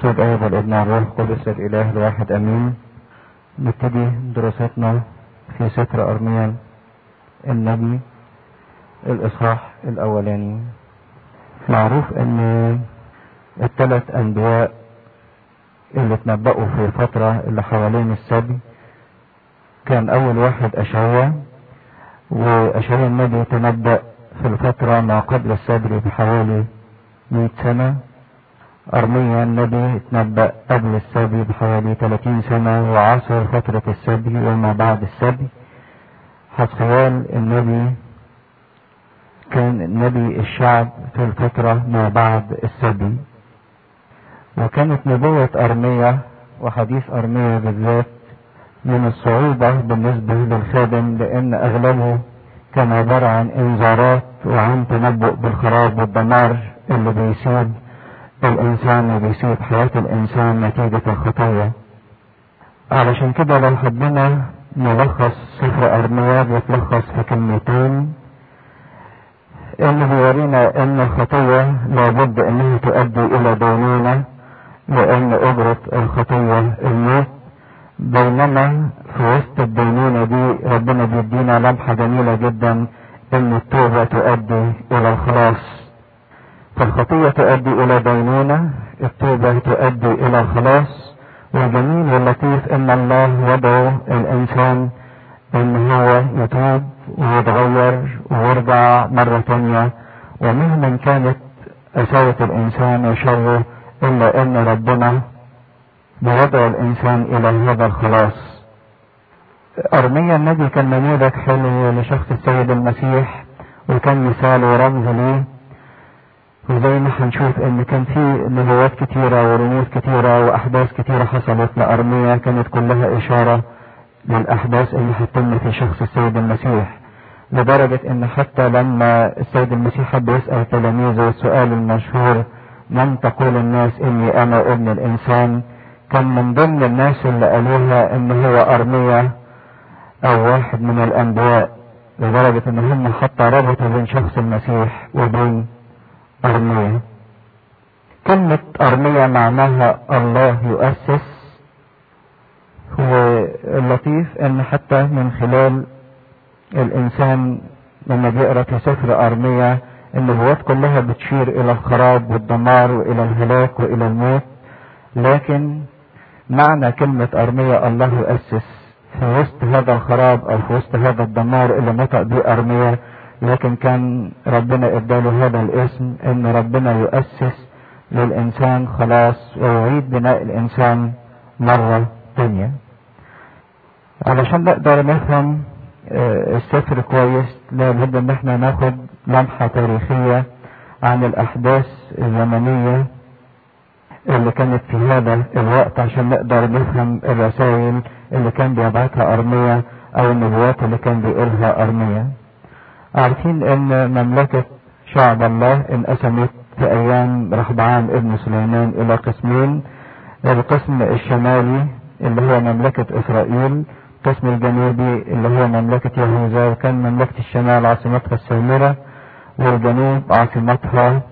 صوت آب والابن الروح القدس الإله الواحد أمين نبتدي دراستنا في سفر أرميا النبي الإصحاح الأولاني معروف أن الثلاث أنبياء اللي تنبأوا في الفترة اللي حوالين السبي كان أول واحد أشعيا وأشعيا النبي تنبأ في الفترة ما قبل السبي بحوالي 100 سنة أرميا النبي اتنبأ قبل السبي بحوالي 30 سنة وعاصر فترة السبي وما بعد السبي حسقيال النبي كان نبي الشعب في الفترة ما بعد السبي وكانت نبوة أرميا وحديث أرميا بالذات من الصعوبة بالنسبة للخادم لأن أغلبه كان عبارة عن إنذارات وعن تنبؤ بالخراب والدمار اللي بيصيب الإنسان وبيصيب حياة الإنسان نتيجة الخطايا علشان كده لو حبينا نلخص سفر أرميا بيتلخص في كلمتين إنه بيورينا إن الخطية لابد إنها تؤدي إلى دينونة لأن أجرة الخطية الموت بينما في وسط الدينونة دي ربنا بيدينا لمحة جميلة جدا إن التوبة تؤدي إلى الخلاص فالخطية تؤدي إلى دينونة التوبة تؤدي إلى الخلاص والجميل واللطيف إن الله يدعو الإنسان إن هو يتوب ويتغير ويرجع مرة تانية ومهما كانت قساوة الإنسان وشره إلا إن ربنا بيدعو الإنسان إلى هذا الخلاص أرميا النبي كان نموذج حلو لشخص السيد المسيح وكان مثال ورمز ليه وزي ما هنشوف ان كان في نبوات كتيرة ورموز كتيرة واحداث كتيرة حصلت لارميا كانت كلها اشارة للاحداث اللي هتتم في شخص السيد المسيح لدرجة ان حتى لما السيد المسيح حب يسأل تلاميذه السؤال المشهور من تقول الناس اني انا ابن الانسان كان من ضمن الناس اللي قالوها ان هو ارميا او واحد من الانبياء لدرجة ان هم حتى ربطوا بين شخص المسيح وبين أرمية كلمة أرمية معناها الله يؤسس هو اللطيف ان حتى من خلال الانسان لما بيقرا في سفر ارميا النبوات كلها بتشير الى الخراب والدمار والى الهلاك والى الموت لكن معنى كلمة ارميا الله يؤسس في وسط هذا الخراب او في وسط هذا الدمار اللي نطق به ارميا لكن كان ربنا اداله هذا الاسم ان ربنا يؤسس للانسان خلاص ويعيد بناء الانسان مرة تانية علشان نقدر نفهم السفر كويس لابد ان احنا ناخد لمحة تاريخية عن الاحداث الزمنية اللي كانت في هذا الوقت عشان نقدر نفهم الرسائل اللي كان بيبعتها ارميا او النبوات اللي كان بيقولها ارميا عارفين ان مملكة شعب الله انقسمت في ايام رحبعان ابن سليمان الى قسمين القسم الشمالي اللي هو مملكة اسرائيل القسم الجنوبي اللي هو مملكة يهوذا وكان مملكة الشمال عاصمتها السامرة والجنوب عاصمتها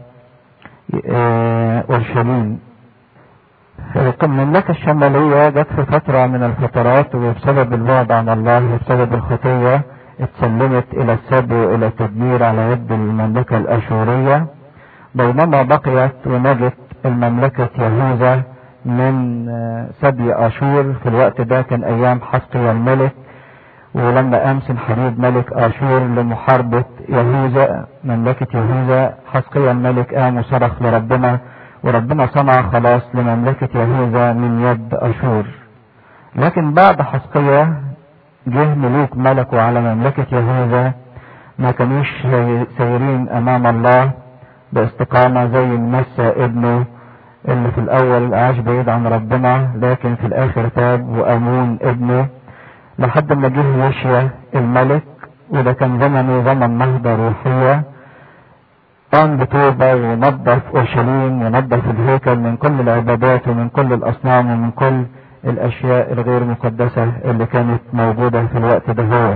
اورشليم المملكة الشمالية جت في فترة من الفترات وبسبب البعد عن الله وبسبب الخطية اتسلمت الى السبي والى التدمير على يد المملكة الاشورية بينما بقيت ونجت المملكة يهوذا من سبي اشور في الوقت ده كان ايام حسقيا الملك ولما قام سنحريب ملك اشور لمحاربة يهوذا مملكة يهوذا حسقيا الملك قام وصرخ لربنا وربنا صنع خلاص لمملكة يهوذا من يد اشور لكن بعد حسقيا جه ملوك ملكوا على مملكة يهوذا ما كانوش سيرين امام الله باستقامة زي مسى ابنه اللي في الاول عاش بعيد عن ربنا لكن في الاخر تاب وامون ابنه لحد ما جه يوشيا الملك وده كان زمنه زمن نهضة روحية قام بتوبة ونظف اورشليم ونظف الهيكل من كل العبادات ومن كل الاصنام ومن كل الاشياء الغير مقدسة اللي كانت موجودة في الوقت ده هو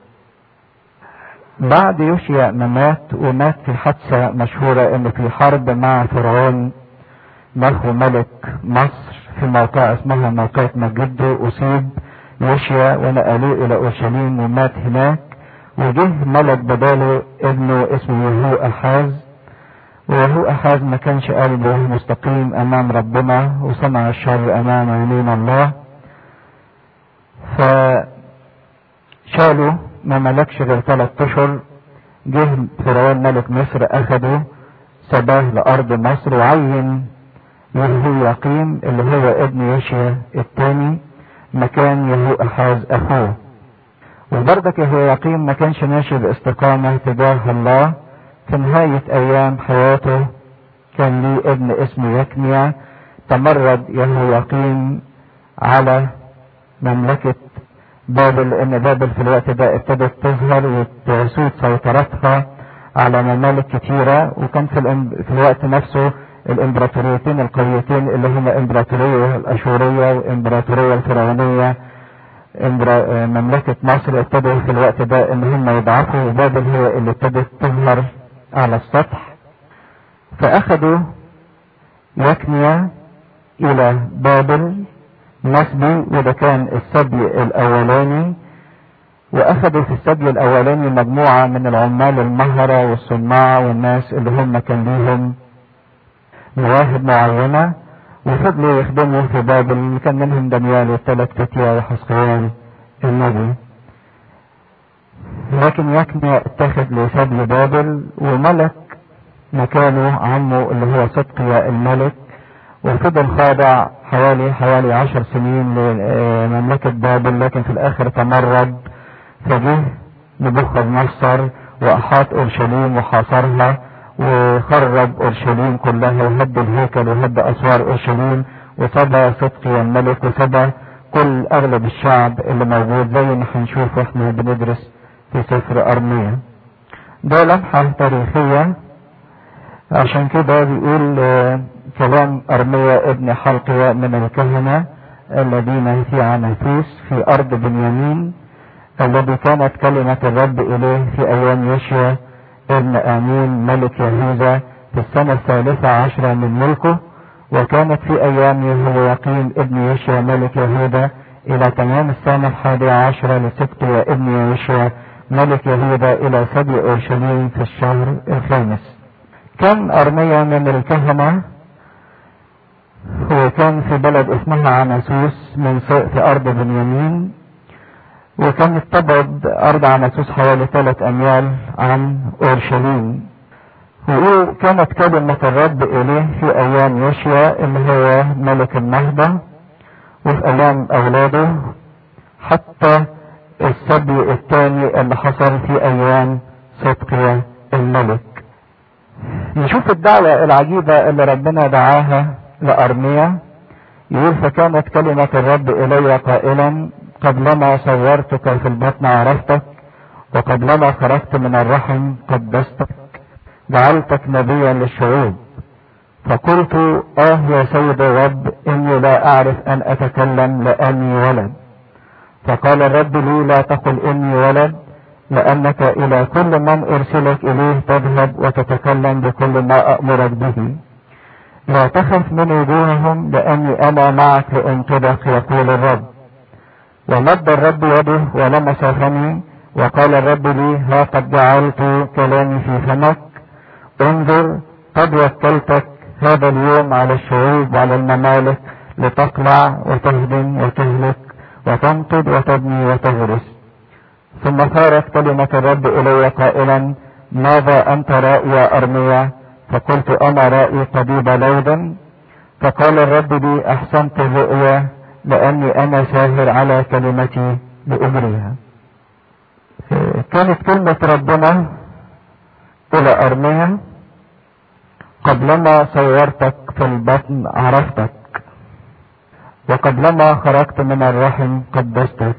بعد يوشيا ما مات ومات في حادثة مشهورة انه في حرب مع فرعون نخو ملك مصر في موقع اسمها موقعة مجده أصيب يشيا ونقلوه إلى أورشليم ومات هناك وجه ملك بداله ابنه اسمه يهو أحاز ويهو أحاز ما كانش قلبه مستقيم أمام ربنا وصنع الشر أمام عينين الله فشالوا ما ملكش غير ثلاث أشهر جه فرعون ملك مصر أخده سباه لأرض مصر وعين يهو يقيم اللي هو ابن يشيا الثاني مكان يهو أحاز أخوه وبرضك يهو يقيم ما كانش ماشي باستقامة تجاه الله في نهاية أيام حياته كان ليه ابن اسمه يكنيا تمرد يهو يقيم على مملكة بابل لأن بابل في الوقت ده ابتدت تظهر وتسود سيطرتها على ممالك كتيرة وكان في, في الوقت نفسه الامبراطوريتين القويتين اللي هما امبراطورية الاشورية وامبراطورية الفرعونية مملكة مصر ابتدوا في الوقت ده ان هم يضعفوا وبابل هي اللي ابتدت تظهر على السطح فاخدوا يكنيا الى بابل نسبي وده كان السبي الاولاني واخدوا في السبي الاولاني مجموعة من العمال المهرة والصناع والناس اللي هم كان ليهم مواهب معينة وفضلوا يخدموا في بابل كان منهم دانيال والثلاث فتية وحسقيان النبي لكن يكني اتخذ لسبي بابل وملك مكانه عمه اللي هو صدقيا الملك وفضل خاضع حوالي حوالي عشر سنين لمملكة بابل لكن في الاخر تمرد فجه نبوخذ نصر واحاط اورشليم وحاصرها وخرب اورشليم كلها وهد الهيكل وهد اسوار اورشليم وصبى صدقي الملك وصبى كل اغلب الشعب اللي موجود زي ما هنشوف واحنا بندرس في سفر ارميا ده لمحة تاريخية عشان كده بيقول كلام ارميا ابن حلقيا من الكهنة الذين في عناثوس في ارض بنيامين الذي كانت كلمة الرب اليه في ايام يشيا ابن امون ملك يهوذا في السنة الثالثة عشرة من ملكه وكانت في ايام يهو يقيم ابن يشيا ملك يهوذا الى تمام السنة الحادية عشرة لسبط ابن يشيا ملك يهوذا الى سبي اورشليم في الشهر الخامس كان ارميا من الكهنة هو كان في بلد اسمها عناسوس من في ارض بنيامين وكانت تبعد أرض عناسوس حوالي ثلاث أميال عن أورشليم وكانت كلمة الرب إليه في أيام يشيا اللي هو ملك النهضة وفي أيام أولاده حتى السبي الثاني اللي حصل في أيام صدقيا الملك نشوف الدعوة العجيبة اللي ربنا دعاها لأرميا يقول فكانت كلمة الرب إلي قائلا قبلما صورتك في البطن عرفتك وقبلما خرجت من الرحم قدستك جعلتك نبيا للشعوب فقلت اه يا سيد الرب اني لا اعرف ان اتكلم لاني ولد فقال الرب لي لا تقل اني ولد لانك الى كل من ارسلك اليه تذهب وتتكلم بكل ما امرك به لا تخف من وجوههم لاني انا معك لانقذك يقول الرب ومد الرب يده ولمس فمي وقال الرب لي ها قد جعلت كلامي في فمك انظر قد وكلتك هذا اليوم على الشعوب وعلى الممالك لتقلع وتهدم وتهلك وتنقض وتبني وتغرس ثم صارت كلمة الرب إلي قائلا ماذا أنت رأي يا أرميا فقلت أنا رأي طبيب لودا فقال الرب لي أحسنت الرؤيا لأني أنا ساهر على كلمتي بأجرها كانت كلمة ربنا إلى أرميا قبلما صورتك في البطن عرفتك وقبلما خرجت من الرحم قدستك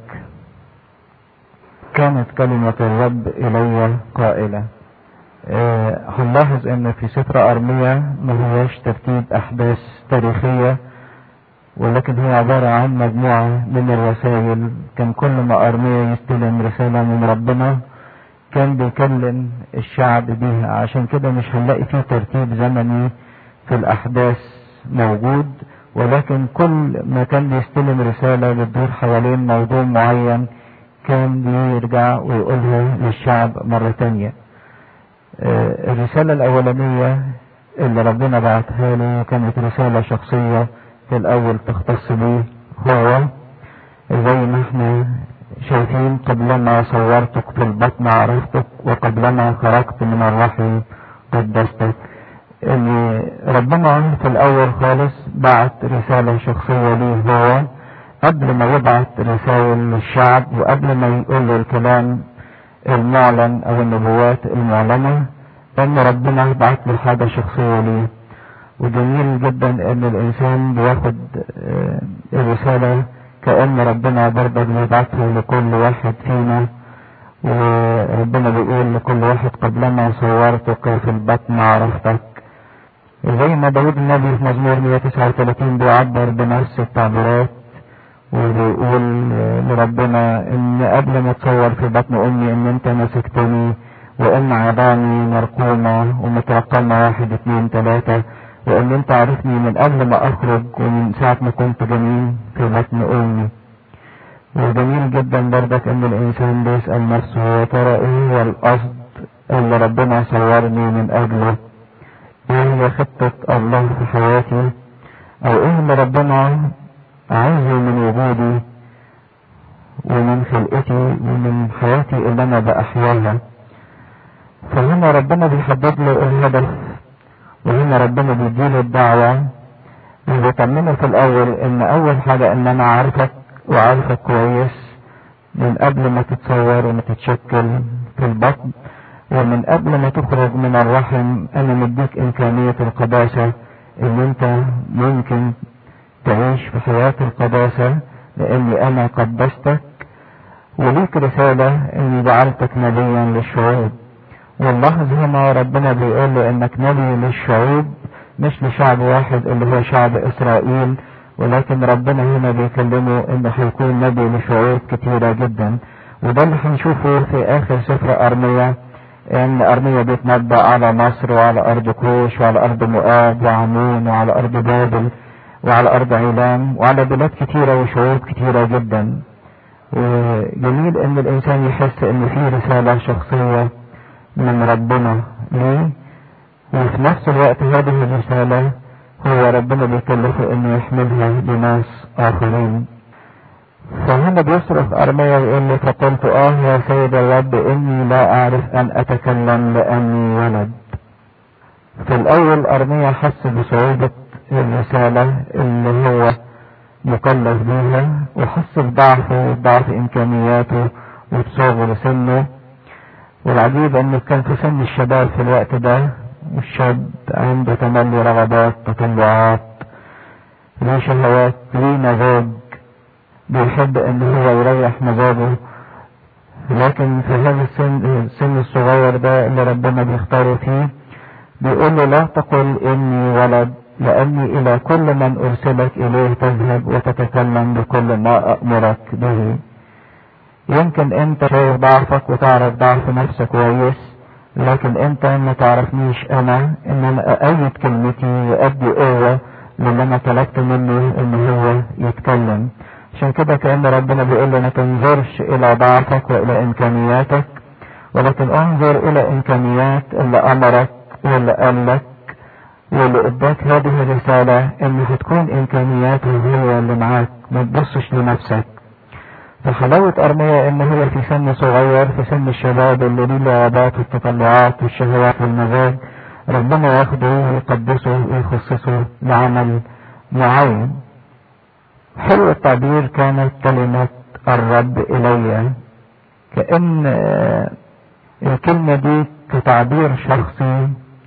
كانت كلمة الرب إلي قائلة أه هنلاحظ ان في سفر ارميا ما هوش ترتيب احداث تاريخيه ولكن هي عبارة عن مجموعة من الرسائل كان كل ما أرميا يستلم رسالة من ربنا كان بيكلم الشعب بيها عشان كده مش هنلاقي فيه ترتيب زمني في الأحداث موجود ولكن كل ما كان بيستلم رسالة بتدور حوالين موضوع معين كان بيرجع ويقولها للشعب مرة تانية الرسالة الأولانية اللي ربنا بعتها له كانت رسالة شخصية في الأول تختص به هو زي ما احنا شايفين قبلما صورتك في البطن عرفتك وقبلما خرجت من الرحم قدستك ان ربنا في الاول خالص بعت رسالة شخصية ليه هو قبل ما يبعت رسائل للشعب وقبل ما يقول له الكلام المعلن او النبوات المعلنة ان ربنا بعت له حاجة شخصية ليه وجميل جدا ان الانسان بياخد الرسالة كأن ربنا برضه بيبعته لكل واحد فينا وربنا بيقول لكل واحد قبلما صورتك في البطن عرفتك زي ما داود النبي في مزمور 139 بيعبر بنفس التعبيرات وبيقول لربنا ان قبل ما تصور في بطن امي ان انت مسكتني وان عظامي مرقومة ومترقمة واحد اتنين تلاتة وان انت عرفني من قبل ما اخرج ومن ساعة ما كنت جميل في بطن امي وجميل جدا برضك ان الانسان بيسأل نفسه يا ترى ايه هو القصد اللي ربنا صورني من اجله ايه هي خطة الله في حياتي او ايه اللي ربنا عايزه من وجودي ومن خلقتي ومن حياتي اللي انا باحياها فهنا ربنا بيحدد له الهدف وهنا ربنا بيديله الدعوة وبيطمنه في الاول ان اول حاجة ان انا عارفك وعارفك كويس من قبل ما تتصور وما تتشكل في البطن ومن قبل ما تخرج من الرحم انا مديك امكانية القداسة ان انت ممكن تعيش في حياة القداسة لاني انا قدستك وليك رسالة اني جعلتك نبيا للشعوب ونلاحظ هنا ربنا بيقول له انك نبي للشعوب مش لشعب واحد اللي هو شعب اسرائيل ولكن ربنا هنا بيكلمه انه هيكون نبي لشعوب كتيرة جدا وده اللي هنشوفه في اخر سفر ارميا ان ارميا بيتنبأ على مصر وعلى ارض كوش وعلى ارض مؤاب وعمون وعلى ارض بابل وعلى ارض عيلام وعلى بلاد كتيرة وشعوب كتيرة جدا وجميل ان الانسان يحس ان في رسالة شخصية من ربنا ليه وفي نفس الوقت هذه الرسالة هو ربنا بيكلفه انه يحملها لناس اخرين فهنا بيصرخ ارميا ويقول له فقلت اه يا سيد الرب اني لا اعرف ان اتكلم لاني ولد في الاول ارميا حس بصعوبة الرسالة اللي هو مكلف بيها وحس بضعفه وضعف امكانياته وبصغر سنه والعجيب انه كان في سن الشباب في الوقت ده والشاب عنده تملي رغبات تطلعات ليه شهوات ليه مزاج بيحب ان هو يريح مزاجه لكن في هذا السن السن الصغير ده اللي ربنا بيختاره فيه بيقول له لا تقل اني ولد لاني الى كل من ارسلك اليه تذهب وتتكلم بكل ما امرك به يمكن انت شايف ضعفك وتعرف ضعف نفسك كويس لكن انت ما تعرفنيش انا ان انا اأيد كلمتي وادي قوة للي انا طلبت منه ان هو يتكلم عشان كده كأن ربنا بيقول له ما تنظرش الى ضعفك والى امكانياتك ولكن انظر الى امكانيات اللي امرك واللي قالك واللي اداك هذه الرسالة ان هتكون امكانياته هي اللي معاك ما تبصش لنفسك فحلاوة أرمية إن هي في سن صغير في سن الشباب اللي ليه لعبات والتطلعات والشهوات والمزاج ربنا ياخده ويقدسه ويخصصه لعمل معين حلو التعبير كانت كلمة الرب إلي كأن الكلمة دي كتعبير شخصي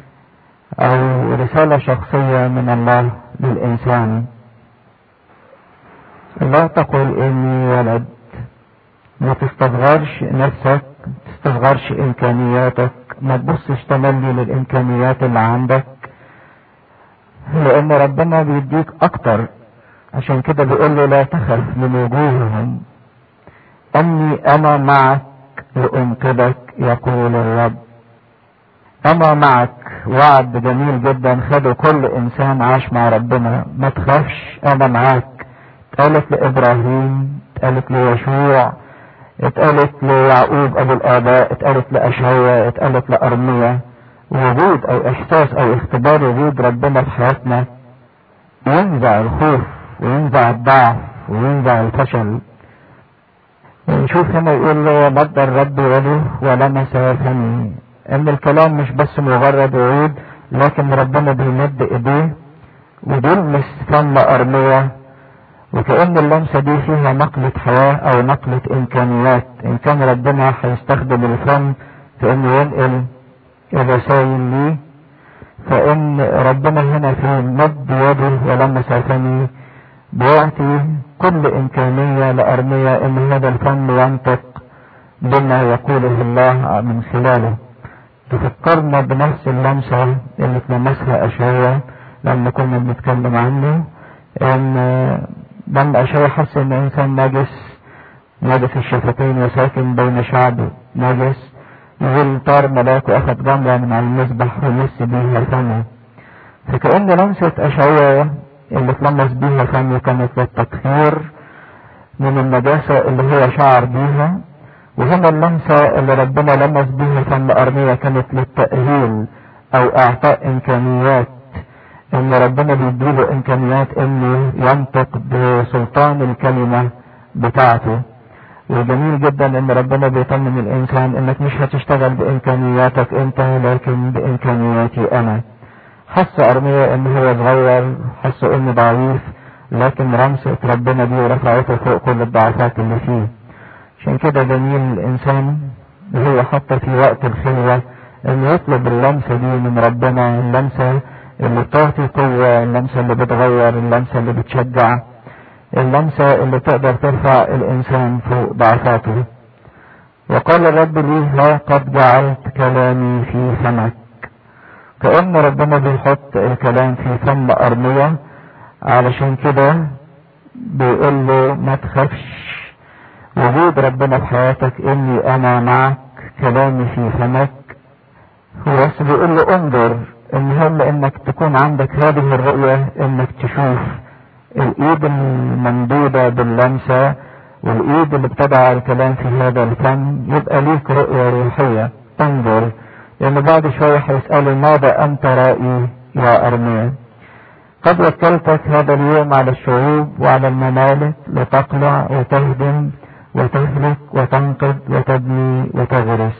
أو رسالة شخصية من الله للإنسان لا تقل إني ولد ما تستصغرش نفسك تستصغرش امكانياتك ما تبصش تملي للامكانيات اللي عندك لان ربنا بيديك اكتر عشان كده بيقول له لا تخف من وجوههم اني انا معك لانقذك يقول الرب انا معك وعد جميل جدا خده كل انسان عاش مع ربنا ما تخافش انا معاك اتقالت لابراهيم اتقالت ليشوع اتقالت ليعقوب ابو الاباء اتقالت لاشعيا اتقالت لارميا وجود او احساس او اختبار وجود ربنا في حياتنا ينزع الخوف وينزع الضعف وينزع الفشل ونشوف هنا يقول له مد الرب يده ولمس فمي ان الكلام مش بس مجرد وعود لكن ربنا بيمد ايديه وبيلمس فم ارمية وكأن اللمسة دي فيها نقلة حياة او نقلة امكانيات ان كان ربنا هيستخدم الفم في انه ينقل الرسائل ليه فان ربنا هنا في مد يده ولمس فمي بيعطي كل امكانية لارمية ان هذا الفم ينطق بما يقوله الله من خلاله تفكرنا بنفس اللمسة اللي اتلمسها أشعيا لما كنا بنتكلم عنه ان لما أشعيا حس ان انسان نجس نجس الشفتين وساكن بين شعبه نجس يقول طار ملاك واخد جمرة من على المذبح ومس بيها فمه فكأن لمسة أشعيا اللي اتلمس بيها فمه كانت للتطهير من النجاسة اللي هو شعر بيها وهنا اللمسة اللي ربنا لمس بها فم أرمية كانت للتأهيل أو إعطاء إمكانيات إن ربنا بيديله إمكانيات إنه ينطق بسلطان الكلمة بتاعته وجميل جدا إن ربنا بيطمن الإنسان إنك مش هتشتغل بإمكانياتك أنت لكن بإمكانياتي أنا حس أرمية إن هو صغير حس إنه ضعيف لكن رمسة ربنا دي ورفعته فوق كل الضعفات اللي فيه عشان كده جميل الانسان وهو حتى في وقت الخلوة انه يطلب اللمسة دي من ربنا اللمسة اللي بتعطي قوة اللمسة اللي بتغير اللمسة اللي بتشجع اللمسة اللي تقدر ترفع الانسان فوق ضعفاته وقال الرب لي ها قد جعلت كلامي في فمك كأن ربنا بيحط الكلام في فم أرمية علشان كده بيقول له ما تخافش وجود ربنا في حياتك اني انا معك كلامي في فمك هو بس بيقول له انظر المهم انك تكون عندك هذه الرؤية انك تشوف الايد الممدودة باللمسة والايد اللي بتضع الكلام في هذا الفم يبقى ليك رؤية روحية انظر لان بعد شوية هيسأله ماذا انت رأي يا ارميا قد وكلتك هذا اليوم على الشعوب وعلى الممالك لتقلع وتهدم وتهلك وتنقض وتبني وتغرس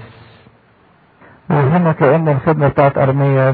وهنا كأن الخدمة بتاعت أرمية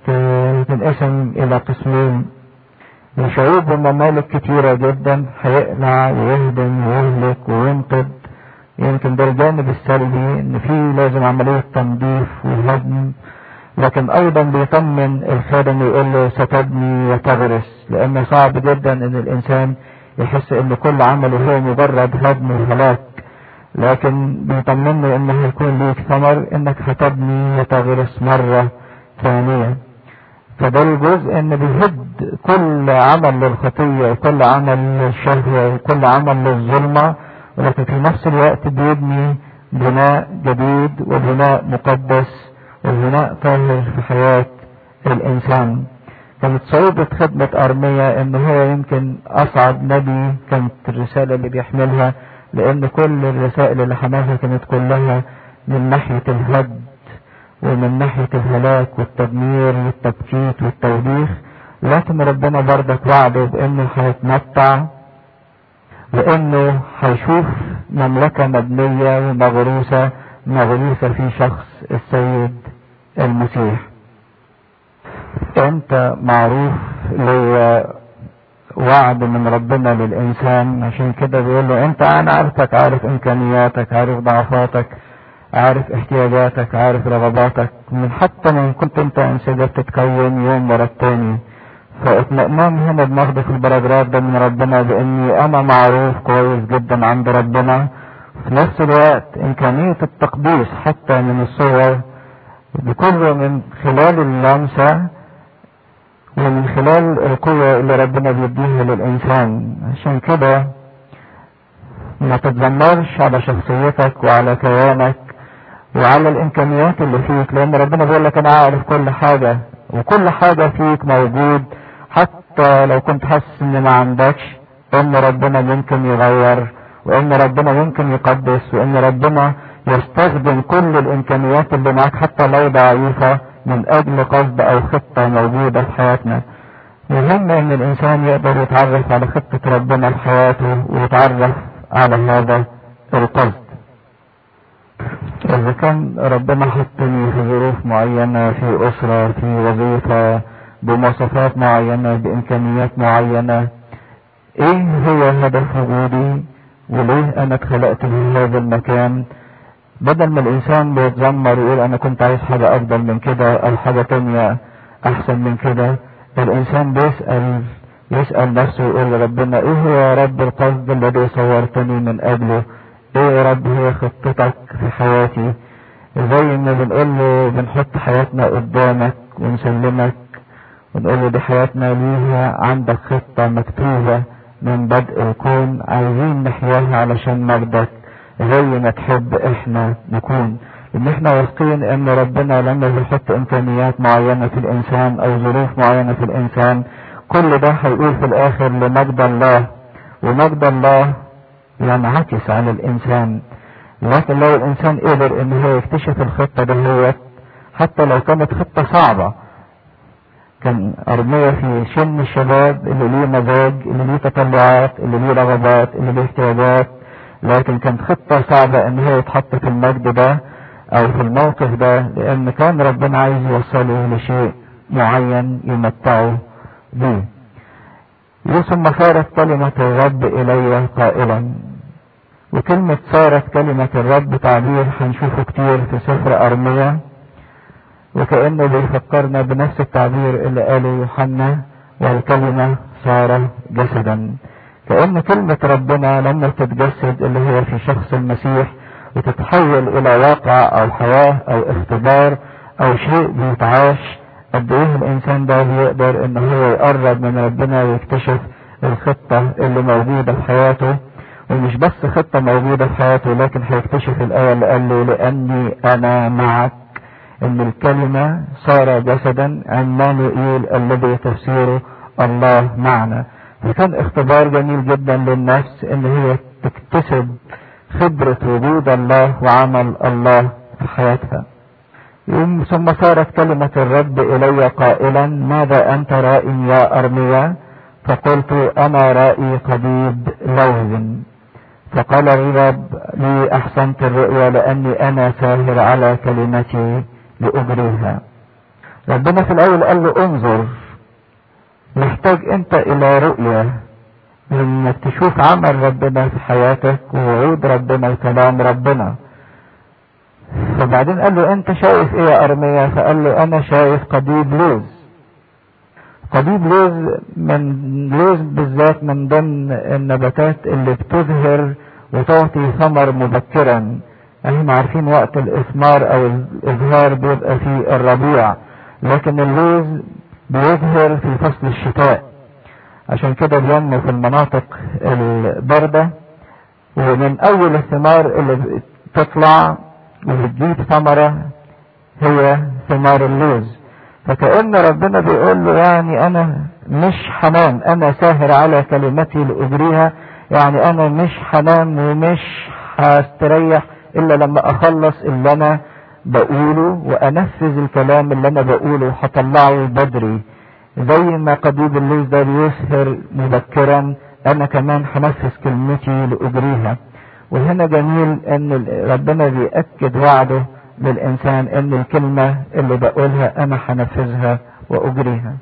بتنقسم إلى قسمين شعوب وممالك كتيرة جدا هيقلع ويهدم ويهلك وينقض يمكن ده الجانب السلبي ان في لازم عملية تنظيف وهدم لكن ايضا بيطمن الخادم ويقول له ستبني وتغرس لان صعب جدا ان الانسان يحس ان كل عمله هو مجرد هدم وهلاك لكن بيطمنه انه هيكون ليك ثمر انك هتبني وتغرس مرة ثانية فده الجزء ان بيهد كل عمل للخطية وكل عمل للشهوة وكل عمل للظلمة ولكن في نفس الوقت بيبني بناء جديد وبناء مقدس وبناء طاهر في حياة الانسان كانت صعوبة خدمة أرمية إن هو يمكن أصعب نبي كانت الرسالة اللي بيحملها لأن كل الرسائل اللي حملها كانت كلها من ناحية الهد ومن ناحية الهلاك والتدمير والتبكيت والتوبيخ لكن ربنا برضك وعده بإنه هيتمتع وإنه هيشوف مملكة مبنية ومغروسة مغروسة في شخص السيد المسيح انت معروف لو وعد من ربنا للانسان عشان كده بيقول له انت انا عارفك عارف امكانياتك عارف ضعفاتك عارف احتياجاتك عارف رغباتك من حتى من كنت انت انسجة بتتكون يوم ورا التاني فاطمئنان هنا بناخده في البراجراف ده من ربنا باني انا معروف كويس جدا عند ربنا في نفس الوقت امكانية التقديس حتى من الصور بكل من خلال اللمسة ومن خلال القوة اللي ربنا بيديها للإنسان عشان كده ما تتذمرش على شخصيتك وعلى كيانك وعلى الامكانيات اللي فيك لان ربنا بيقول لك انا عارف كل حاجة وكل حاجة فيك موجود حتى لو كنت حاسس ان ما عندكش ان ربنا ممكن يغير وان ربنا ممكن يقدس وان ربنا يستخدم كل الامكانيات اللي معاك حتى لو ضعيفة من اجل قصد او خطة موجودة في حياتنا مهم ان الانسان يقدر يتعرف على خطة ربنا في حياته ويتعرف على هذا القصد اذا كان ربنا حطني في ظروف معينة في اسرة في وظيفة بمواصفات معينة بامكانيات معينة ايه هو هدف وجودي وليه انا اتخلقت في هذا المكان بدل ما الانسان بيتذمر ويقول انا كنت عايز حاجة افضل من كده او حاجة تانية احسن من كده الانسان بيسأل يسأل نفسه ويقول لربنا ايه هو يا رب القصد الذي صورتني من اجله ايه يا رب هي خطتك في حياتي زي ما بنقول له بنحط حياتنا قدامك ونسلمك ونقول له دي حياتنا ليها عندك خطة مكتوبة من بدء الكون عايزين نحياها علشان مجدك زي ما تحب احنا نكون ان احنا واثقين ان ربنا لما بيحط امكانيات معينة في الانسان او ظروف معينة في الانسان كل ده هيقول في الاخر لمجد الله ومجد الله ينعكس على الانسان لكن لو الانسان قدر ان هو يكتشف الخطة دهيت حتى لو كانت خطة صعبة كان أرمية في شن الشباب اللي ليه مزاج اللي ليه تطلعات اللي ليه رغبات اللي ليه احتياجات لكن كانت خطة صعبة ان هو يتحط في المجد ده او في الموقف ده لان كان ربنا عايز يوصله لشيء معين يمتعه به ثم صارت كلمة الرب إلي قائلا وكلمة صارت كلمة الرب تعبير هنشوفه كتير في سفر أرميا وكأنه بيفكرنا بنفس التعبير اللي قاله يوحنا والكلمة صار جسدا كأن كلمة ربنا لما تتجسد اللي هي في شخص المسيح وتتحول إلى واقع أو حياة أو اختبار أو شيء بيتعاش قد إيه الإنسان ده بيقدر إن هو يقرب من ربنا ويكتشف الخطة اللي موجودة في حياته ومش بس خطة موجودة في حياته لكن هيكتشف الآية اللي قال له لأني أنا معك ان الكلمة صار جسدا عمانوئيل الذي تفسيره الله معنا فكان اختبار جميل جدا للنفس ان هي تكتسب خبرة وجود الله وعمل الله في حياتها يوم ثم صارت كلمة الرب إلي قائلا ماذا أنت رائي يا أرميا فقلت أنا رائي قضيب لوز فقال الرب لي أحسنت الرؤيا لأني أنا ساهر على كلمتي لأجريها ربنا في الأول قال له انظر محتاج أنت إلى رؤية انك تشوف عمل ربنا في حياتك ووعود ربنا وكلام ربنا فبعدين قال له انت شايف ايه يا ارميا فقال له انا شايف قضيب لوز قضيب لوز من لوز بالذات من ضمن النباتات اللي بتظهر وتعطي ثمر مبكرا احنا عارفين وقت الاثمار او الازهار بيبقى في الربيع لكن اللوز بيظهر في فصل الشتاء عشان كده بينمو في المناطق الباردة ومن اول الثمار اللي بتطلع وبتجيب ثمرة هي ثمار اللوز فكأن ربنا بيقول له يعني انا مش حنان انا ساهر على كلمتي لاجريها يعني انا مش حنان ومش هستريح الا لما اخلص اللي انا بقوله وانفذ الكلام اللي انا بقوله هطلعه بدري زي ما قضيب اللوز ده بيسهر مبكرا انا كمان هنفذ كلمتي لاجريها وهنا جميل ان ربنا بيأكد وعده للانسان ان الكلمة اللي بقولها انا هنفذها واجريها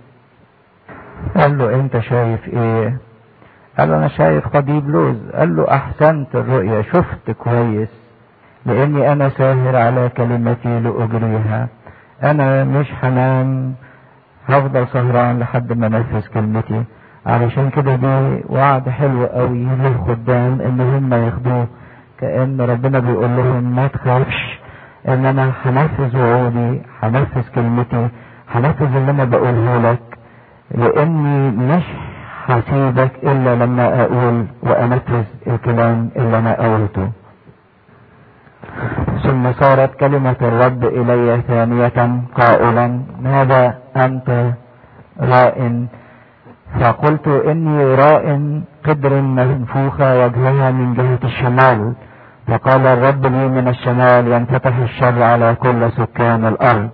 قال له انت شايف ايه قال له انا شايف قضيب لوز قال له احسنت الرؤية شفت كويس لاني انا ساهر على كلمتي لاجريها انا مش هنام هفضل سهران لحد ما انفذ كلمتي علشان كده دي وعد حلو قوي للخدام ان هم ياخدوه كان ربنا بيقول لهم ما تخافش ان انا هنفذ وعودي هنفذ كلمتي هنفذ اللي انا بقوله لك لاني مش هسيبك الا لما اقول وانفذ الكلام اللي انا قلته ثم صارت كلمة الرب إلي ثانية قائلا ماذا أنت راء فقلت إني راء قدر منفوخة وجهها من جهة الشمال فقال الرب لي من الشمال ينفتح الشر على كل سكان الأرض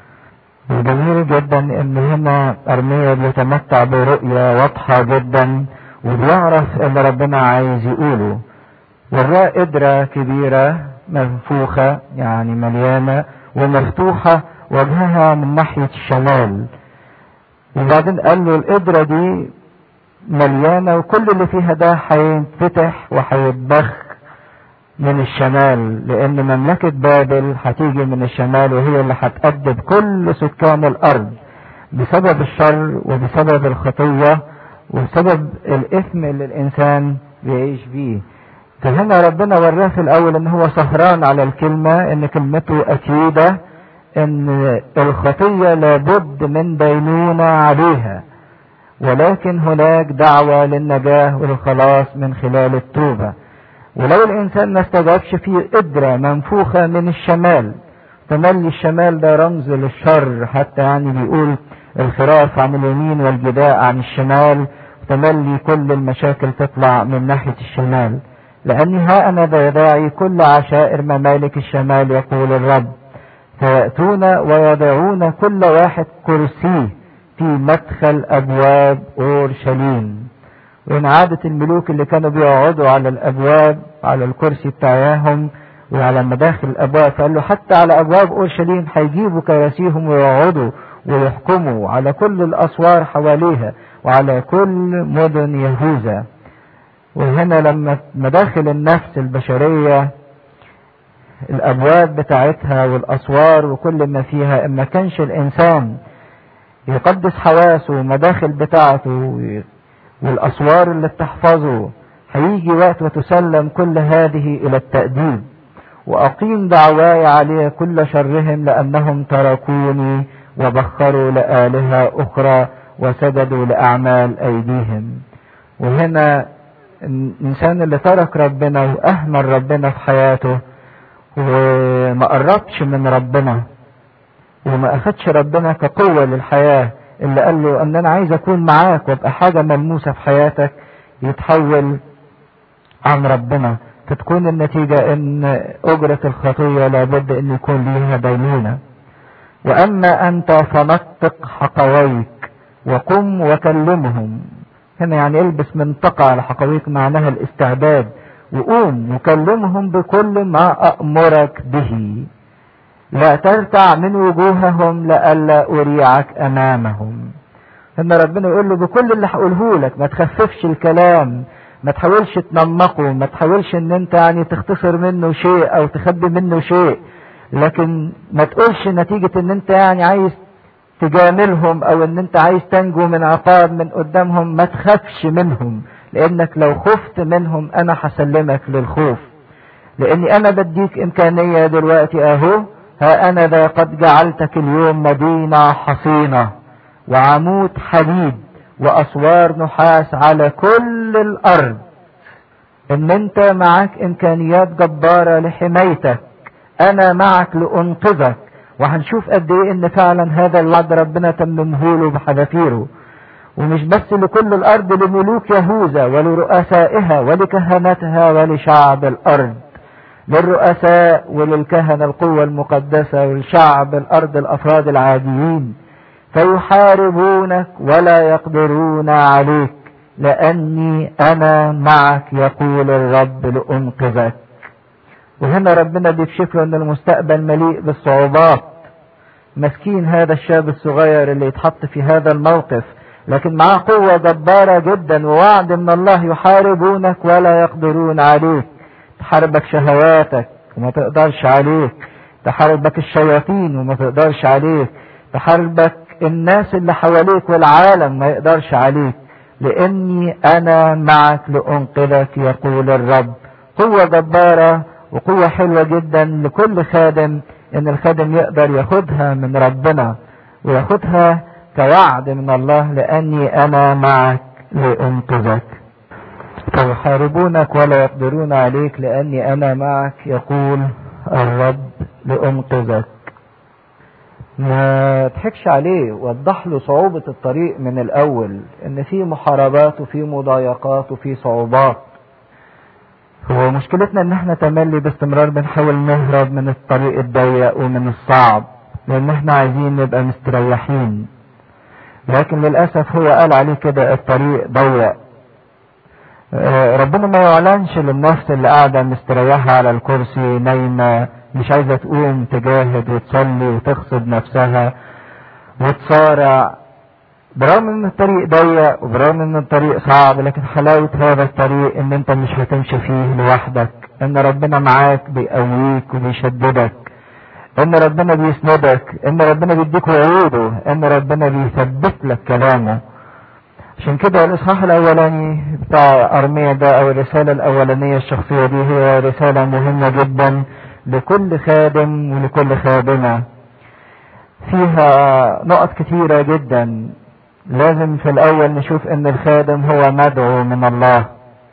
وجميل جدا ان هنا ارميا بيتمتع برؤية واضحة جدا وبيعرف اللي ربنا عايز يقوله والراء قدرة كبيرة منفوخة يعني مليانة ومفتوحة وجهها من ناحية الشمال وبعدين قال له القدرة دي مليانة وكل اللي فيها ده هينفتح وهيتبخ من الشمال لان مملكة بابل هتيجي من الشمال وهي اللي هتأدب كل سكان الارض بسبب الشر وبسبب الخطية وبسبب الاثم اللي الانسان بيعيش بيه فهنا ربنا وراه في الاول ان هو سهران على الكلمة ان كلمته اكيدة ان الخطية لابد من دينونة عليها ولكن هناك دعوة للنجاة والخلاص من خلال التوبة ولو الانسان ما استجابش في قدرة منفوخة من الشمال تملي الشمال ده رمز للشر حتى يعني بيقول الخراف عن اليمين والجداء عن الشمال تملي كل المشاكل تطلع من ناحية الشمال لأني ها أنا داعي كل عشائر ممالك الشمال يقول الرب فيأتون ويضعون كل واحد كرسيه في مدخل أبواب أورشليم وإن عادة الملوك اللي كانوا بيقعدوا على الأبواب على الكرسي بتاعهم وعلى مداخل الأبواب فقال له حتى على أبواب أورشليم هيجيبوا كراسيهم ويقعدوا ويحكموا على كل الأسوار حواليها وعلى كل مدن يهوذا وهنا لما مداخل النفس البشرية الأبواب بتاعتها والأسوار وكل ما فيها إما كانش الإنسان يقدس حواسه ومداخل بتاعته والأسوار اللي بتحفظه هيجي وقت وتسلم كل هذه إلى التأديب وأقيم دعواي عليه كل شرهم لأنهم تركوني وبخروا لآلهة أخرى وسجدوا لأعمال أيديهم وهنا الإنسان اللي ترك ربنا وأهمل ربنا في حياته وما قربش من ربنا وما أخدش ربنا كقوة للحياة اللي قال له ان انا عايز اكون معاك وابقى حاجة ملموسة في حياتك يتحول عن ربنا فتكون النتيجة ان اجرة الخطية لابد ان يكون ليها دينونة واما انت فنطق حقويك وقم وكلمهم هنا يعني البس منطقة على حقويك معناها الاستعداد وقوم وكلمهم بكل ما أأمرك به لا ترتع من وجوههم لئلا أريعك أمامهم إن ربنا يقول له بكل اللي هقوله لك ما تخففش الكلام ما تحاولش تنمقه ما تحاولش ان انت يعني تختصر منه شيء او تخبي منه شيء لكن ما تقولش نتيجة ان انت يعني عايز تجاملهم او ان انت عايز تنجو من عقاب من قدامهم ما تخافش منهم لانك لو خفت منهم انا هسلمك للخوف لاني انا بديك امكانية دلوقتي اهو ها انا ذا قد جعلتك اليوم مدينة حصينة وعمود حديد واسوار نحاس على كل الارض ان انت معك امكانيات جبارة لحمايتك انا معك لانقذك وهنشوف قد ايه ان فعلا هذا الوعد ربنا تممه له بحذافيره ومش بس لكل الارض لملوك يهوذا ولرؤسائها ولكهنتها ولشعب الارض للرؤساء وللكهنة القوة المقدسة ولشعب الارض الافراد العاديين فيحاربونك ولا يقدرون عليك لاني انا معك يقول الرب لانقذك وهنا ربنا بيكشف له ان المستقبل مليء بالصعوبات مسكين هذا الشاب الصغير اللي يتحط في هذا الموقف لكن معاه قوة جبارة جدا ووعد من الله يحاربونك ولا يقدرون عليك تحاربك شهواتك وما تقدرش عليك تحاربك الشياطين وما تقدرش عليك تحاربك الناس اللي حواليك والعالم ما يقدرش عليك لاني انا معك لانقذك يقول الرب قوة جبارة وقوة حلوة جدا لكل خادم ان الخادم يقدر ياخدها من ربنا وياخدها كوعد من الله لاني انا معك لانقذك فيحاربونك ولا يقدرون عليك لاني انا معك يقول الرب لأنقذك ما تحكش عليه وضح له صعوبة الطريق من الأول إن في محاربات وفي مضايقات وفي صعوبات هو مشكلتنا إن إحنا تملي باستمرار بنحاول نهرب من الطريق الضيق ومن الصعب لأن إحنا عايزين نبقى مستريحين لكن للأسف هو قال عليه كده الطريق ضيق ربنا ما يعلنش للنفس اللي قاعدة مستريحة على الكرسي نايمة مش عايزة تقوم تجاهد وتصلي وتغصب نفسها وتصارع برغم ان الطريق ضيق وبرغم ان الطريق صعب لكن حلاوة هذا الطريق ان انت مش هتمشي فيه لوحدك ان ربنا معاك بيقويك وبيشددك ان ربنا بيسندك ان ربنا بيديك وعوده ان ربنا بيثبت لك كلامه عشان كده الاصحاح الاولاني بتاع ارميا ده او الرسالة الاولانية الشخصية دي هي رسالة مهمة جدا لكل خادم ولكل خادمة فيها نقط كتيرة جدا لازم في الاول نشوف ان الخادم هو مدعو من الله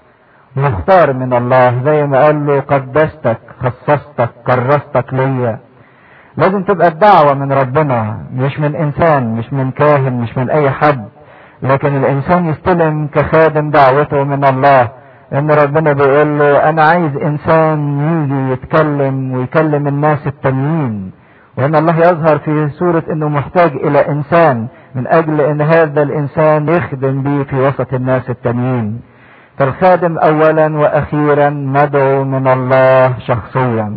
مختار من الله زي ما قال له قدستك خصصتك كرستك ليا لازم تبقى الدعوة من ربنا مش من انسان مش من كاهن مش من اي حد لكن الانسان يستلم كخادم دعوته من الله ان ربنا بيقول له انا عايز انسان يجي يتكلم ويكلم الناس التانيين وان الله يظهر في صورة انه محتاج الى انسان من اجل ان هذا الانسان يخدم بيه في وسط الناس التانيين فالخادم اولا واخيرا مدعو من الله شخصيا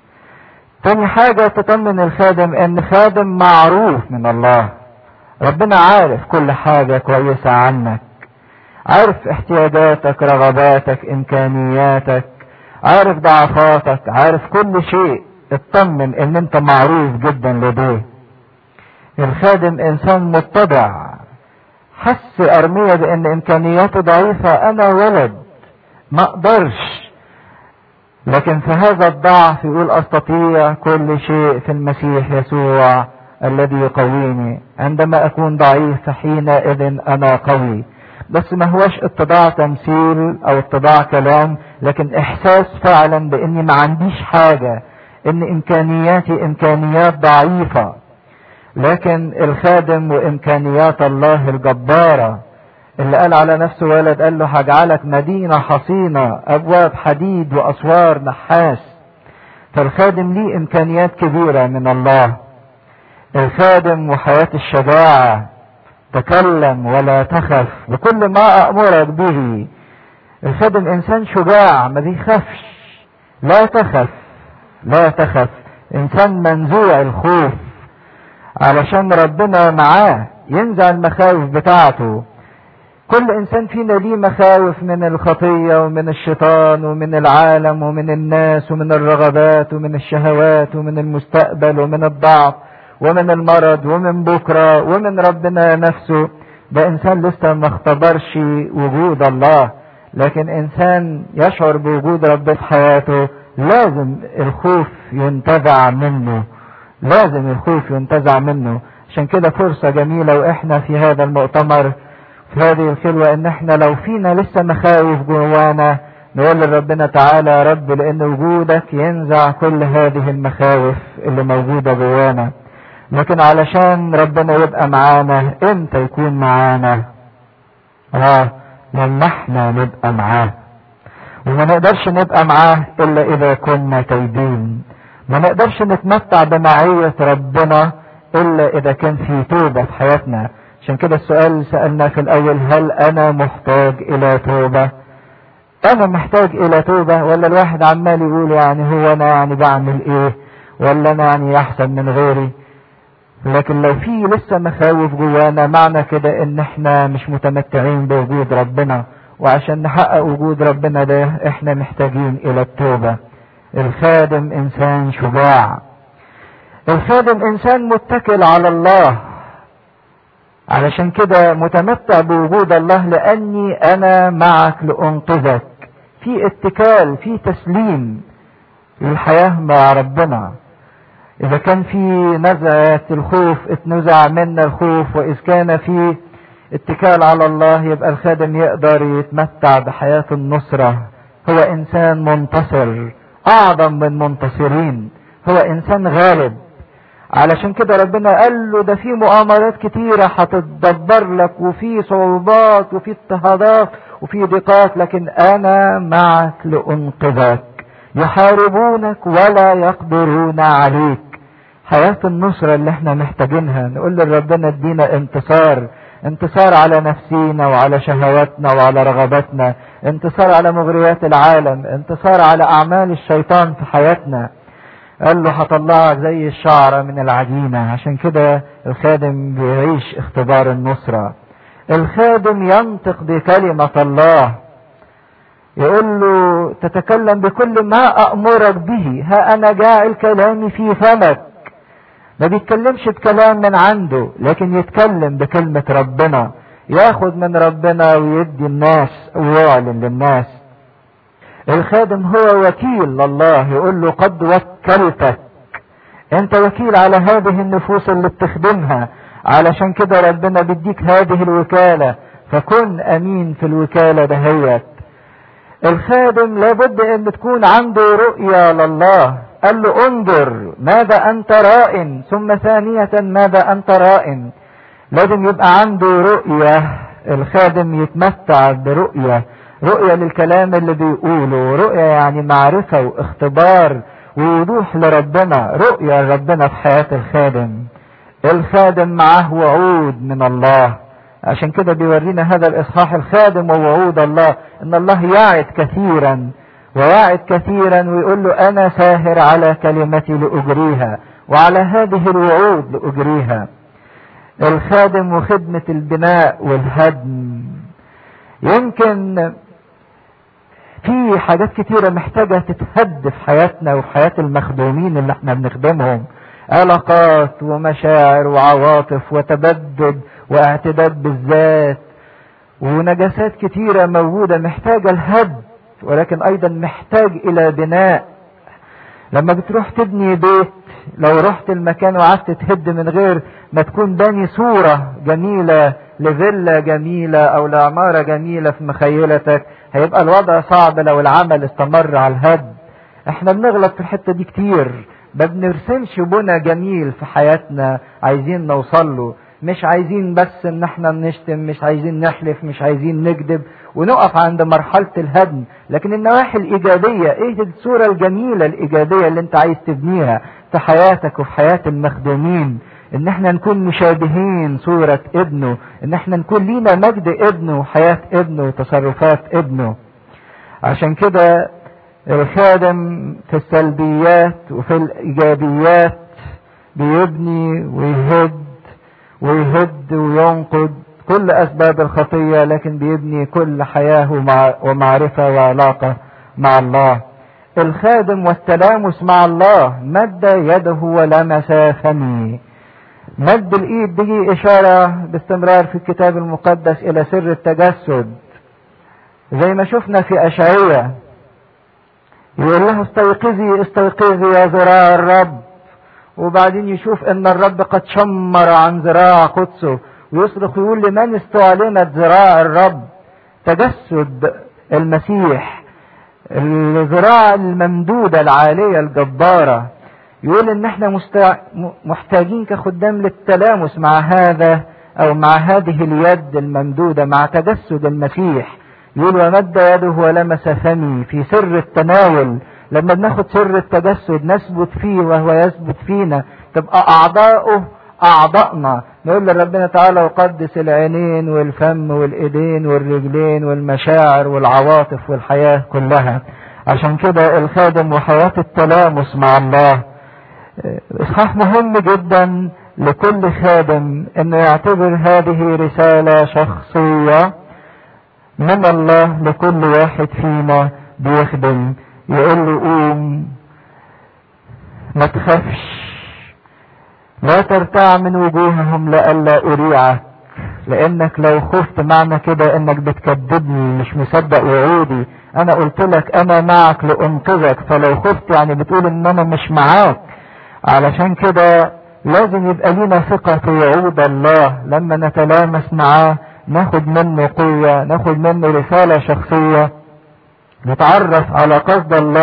تاني حاجة تطمن الخادم ان خادم معروف من الله ربنا عارف كل حاجة كويسة عنك عارف احتياجاتك رغباتك امكانياتك عارف ضعفاتك عارف كل شيء اطمن ان انت معروف جدا لديه الخادم انسان متبع حس ارمية بان امكانياته ضعيفة انا ولد ما اقدرش لكن في هذا الضعف يقول استطيع كل شيء في المسيح يسوع الذي يقويني عندما اكون ضعيف فحينئذ انا قوي بس ما هوش اتضاع تمثيل او اتضاع كلام لكن احساس فعلا باني ما عنديش حاجة ان امكانياتي امكانيات ضعيفة لكن الخادم وامكانيات الله الجبارة اللي قال على نفسه ولد قال له هجعلك مدينة حصينة ابواب حديد واسوار نحاس فالخادم ليه امكانيات كبيرة من الله الخادم وحياة الشجاعة تكلم ولا تخف بكل ما أأمرك به الخادم إنسان شجاع ما بيخافش لا تخف لا تخف إنسان منزوع الخوف علشان ربنا معاه ينزع المخاوف بتاعته كل إنسان فينا ليه مخاوف من الخطية ومن الشيطان ومن العالم ومن الناس ومن الرغبات ومن الشهوات ومن المستقبل ومن الضعف ومن المرض ومن بكرة ومن ربنا نفسه ده انسان لسه ما اختبرش وجود الله لكن انسان يشعر بوجود ربنا في حياته لازم الخوف ينتزع منه لازم الخوف ينتزع منه عشان كده فرصة جميلة واحنا في هذا المؤتمر في هذه الخلوة ان احنا لو فينا لسه مخاوف جوانا نقول لربنا تعالى يا رب لان وجودك ينزع كل هذه المخاوف اللي موجودة جوانا لكن علشان ربنا يبقى معانا امتى يكون معانا اه لما احنا نبقى معاه وما نقدرش نبقى معاه الا اذا كنا تايبين ما نقدرش نتمتع بمعية ربنا الا اذا كان في توبة في حياتنا عشان كده السؤال اللي سألنا في الاول هل انا محتاج الى توبة انا محتاج الى توبة ولا الواحد عمال يقول يعني هو انا يعني بعمل ايه ولا انا يعني احسن من غيري لكن لو في لسه مخاوف جوانا معنى كده ان احنا مش متمتعين بوجود ربنا وعشان نحقق وجود ربنا ده احنا محتاجين الى التوبة الخادم انسان شجاع الخادم انسان متكل على الله علشان كده متمتع بوجود الله لاني انا معك لانقذك في اتكال في تسليم للحياة مع ربنا إذا كان في نزعة الخوف اتنزع منا الخوف وإذ كان في اتكال على الله يبقى الخادم يقدر يتمتع بحياة النصرة هو إنسان منتصر اعظم من منتصرين هو انسان غالب علشان كده ربنا قال له ده في مؤامرات كتيرة هتتدبر لك وفي صعوبات وفي اضطهادات وفي ضيقات لكن انا معك لانقذك يحاربونك ولا يقدرون عليك حياة النصرة اللي احنا محتاجينها نقول لربنا ادينا انتصار انتصار على نفسينا وعلى شهواتنا وعلى رغباتنا انتصار على مغريات العالم انتصار على اعمال الشيطان في حياتنا قال له هطلعك زي الشعرة من العجينة عشان كده الخادم بيعيش اختبار النصرة الخادم ينطق بكلمة الله يقول له تتكلم بكل ما أأمرك به ها أنا جاعل كلامي في فمك ما بيتكلمش بكلام من عنده لكن يتكلم بكلمة ربنا ياخد من ربنا ويدي الناس ويعلن للناس الخادم هو وكيل لله يقول له قد وكلتك انت وكيل على هذه النفوس اللي بتخدمها علشان كده ربنا بيديك هذه الوكالة فكن امين في الوكالة دهيت الخادم لابد ان تكون عنده رؤية لله قال له انظر ماذا انت رائن ثم ثانية ماذا انت رائن لازم يبقى عنده رؤية الخادم يتمتع برؤية رؤية للكلام اللي بيقوله رؤية يعني معرفة واختبار ووضوح لربنا رؤية لربنا في حياة الخادم الخادم معاه وعود من الله عشان كده بيورينا هذا الاصحاح الخادم ووعود الله ان الله يعد كثيرا ويعد كثيرا ويقول له انا ساهر على كلمتي لاجريها وعلى هذه الوعود لاجريها الخادم وخدمة البناء والهدم يمكن في حاجات كتيرة محتاجة تتهد في حياتنا وفي حياة المخدومين اللي احنا بنخدمهم علاقات ومشاعر وعواطف وتبدد واعتداد بالذات ونجاسات كتيرة موجودة محتاجة الهد ولكن ايضا محتاج الى بناء لما بتروح تبني بيت لو رحت المكان وقعدت تهد من غير ما تكون باني صورة جميلة لفيلا جميلة او لعمارة جميلة في مخيلتك هيبقى الوضع صعب لو العمل استمر على الهد احنا بنغلط في الحتة دي كتير ما بنرسمش بنى جميل في حياتنا عايزين نوصل له مش عايزين بس ان احنا نشتم مش عايزين نحلف مش عايزين نكذب ونقف عند مرحلة الهدم لكن النواحي الايجابية ايه الصورة الجميلة الايجابية اللي انت عايز تبنيها في حياتك وفي حياة المخدومين ان احنا نكون مشابهين صورة ابنه ان احنا نكون لينا مجد ابنه وحياة ابنه وتصرفات ابنه عشان كده الخادم في السلبيات وفي الايجابيات بيبني ويهد ويهد وينقض كل اسباب الخطيه لكن بيبني كل حياه ومعرفه وعلاقه مع الله الخادم والتلامس مع الله مد يده ولمس فمي مد الايد دي اشاره باستمرار في الكتاب المقدس الى سر التجسد زي ما شفنا في اشعياء يقول له استيقظي استيقظي يا ذراع الرب وبعدين يشوف ان الرب قد شمر عن ذراع قدسه ويصرخ يقول لمن استعلنت ذراع الرب تجسد المسيح الذراع الممدودة العالية الجبارة يقول ان احنا مستع... محتاجين كخدام للتلامس مع هذا او مع هذه اليد الممدودة مع تجسد المسيح يقول ومد يده ولمس فمي في سر التناول لما بناخد سر التجسد نثبت فيه وهو يثبت فينا تبقى اعضاؤه اعضائنا نقول لربنا تعالى وقدس العينين والفم والايدين والرجلين والمشاعر والعواطف والحياة كلها عشان كده الخادم وحياة التلامس مع الله اصحاح مهم جدا لكل خادم انه يعتبر هذه رسالة شخصية من الله لكل واحد فينا بيخدم يقول له قوم ما تخافش لا ترتع من وجوههم لئلا أريعك لأنك لو خفت معنى كده إنك بتكذبني مش مصدق وعودي أنا قلت لك أنا معك لأنقذك فلو خفت يعني بتقول إن أنا مش معاك علشان كده لازم يبقى لينا ثقة في وعود الله لما نتلامس معاه ناخد منه قوة ناخد منه رسالة شخصية نتعرف على قصد الله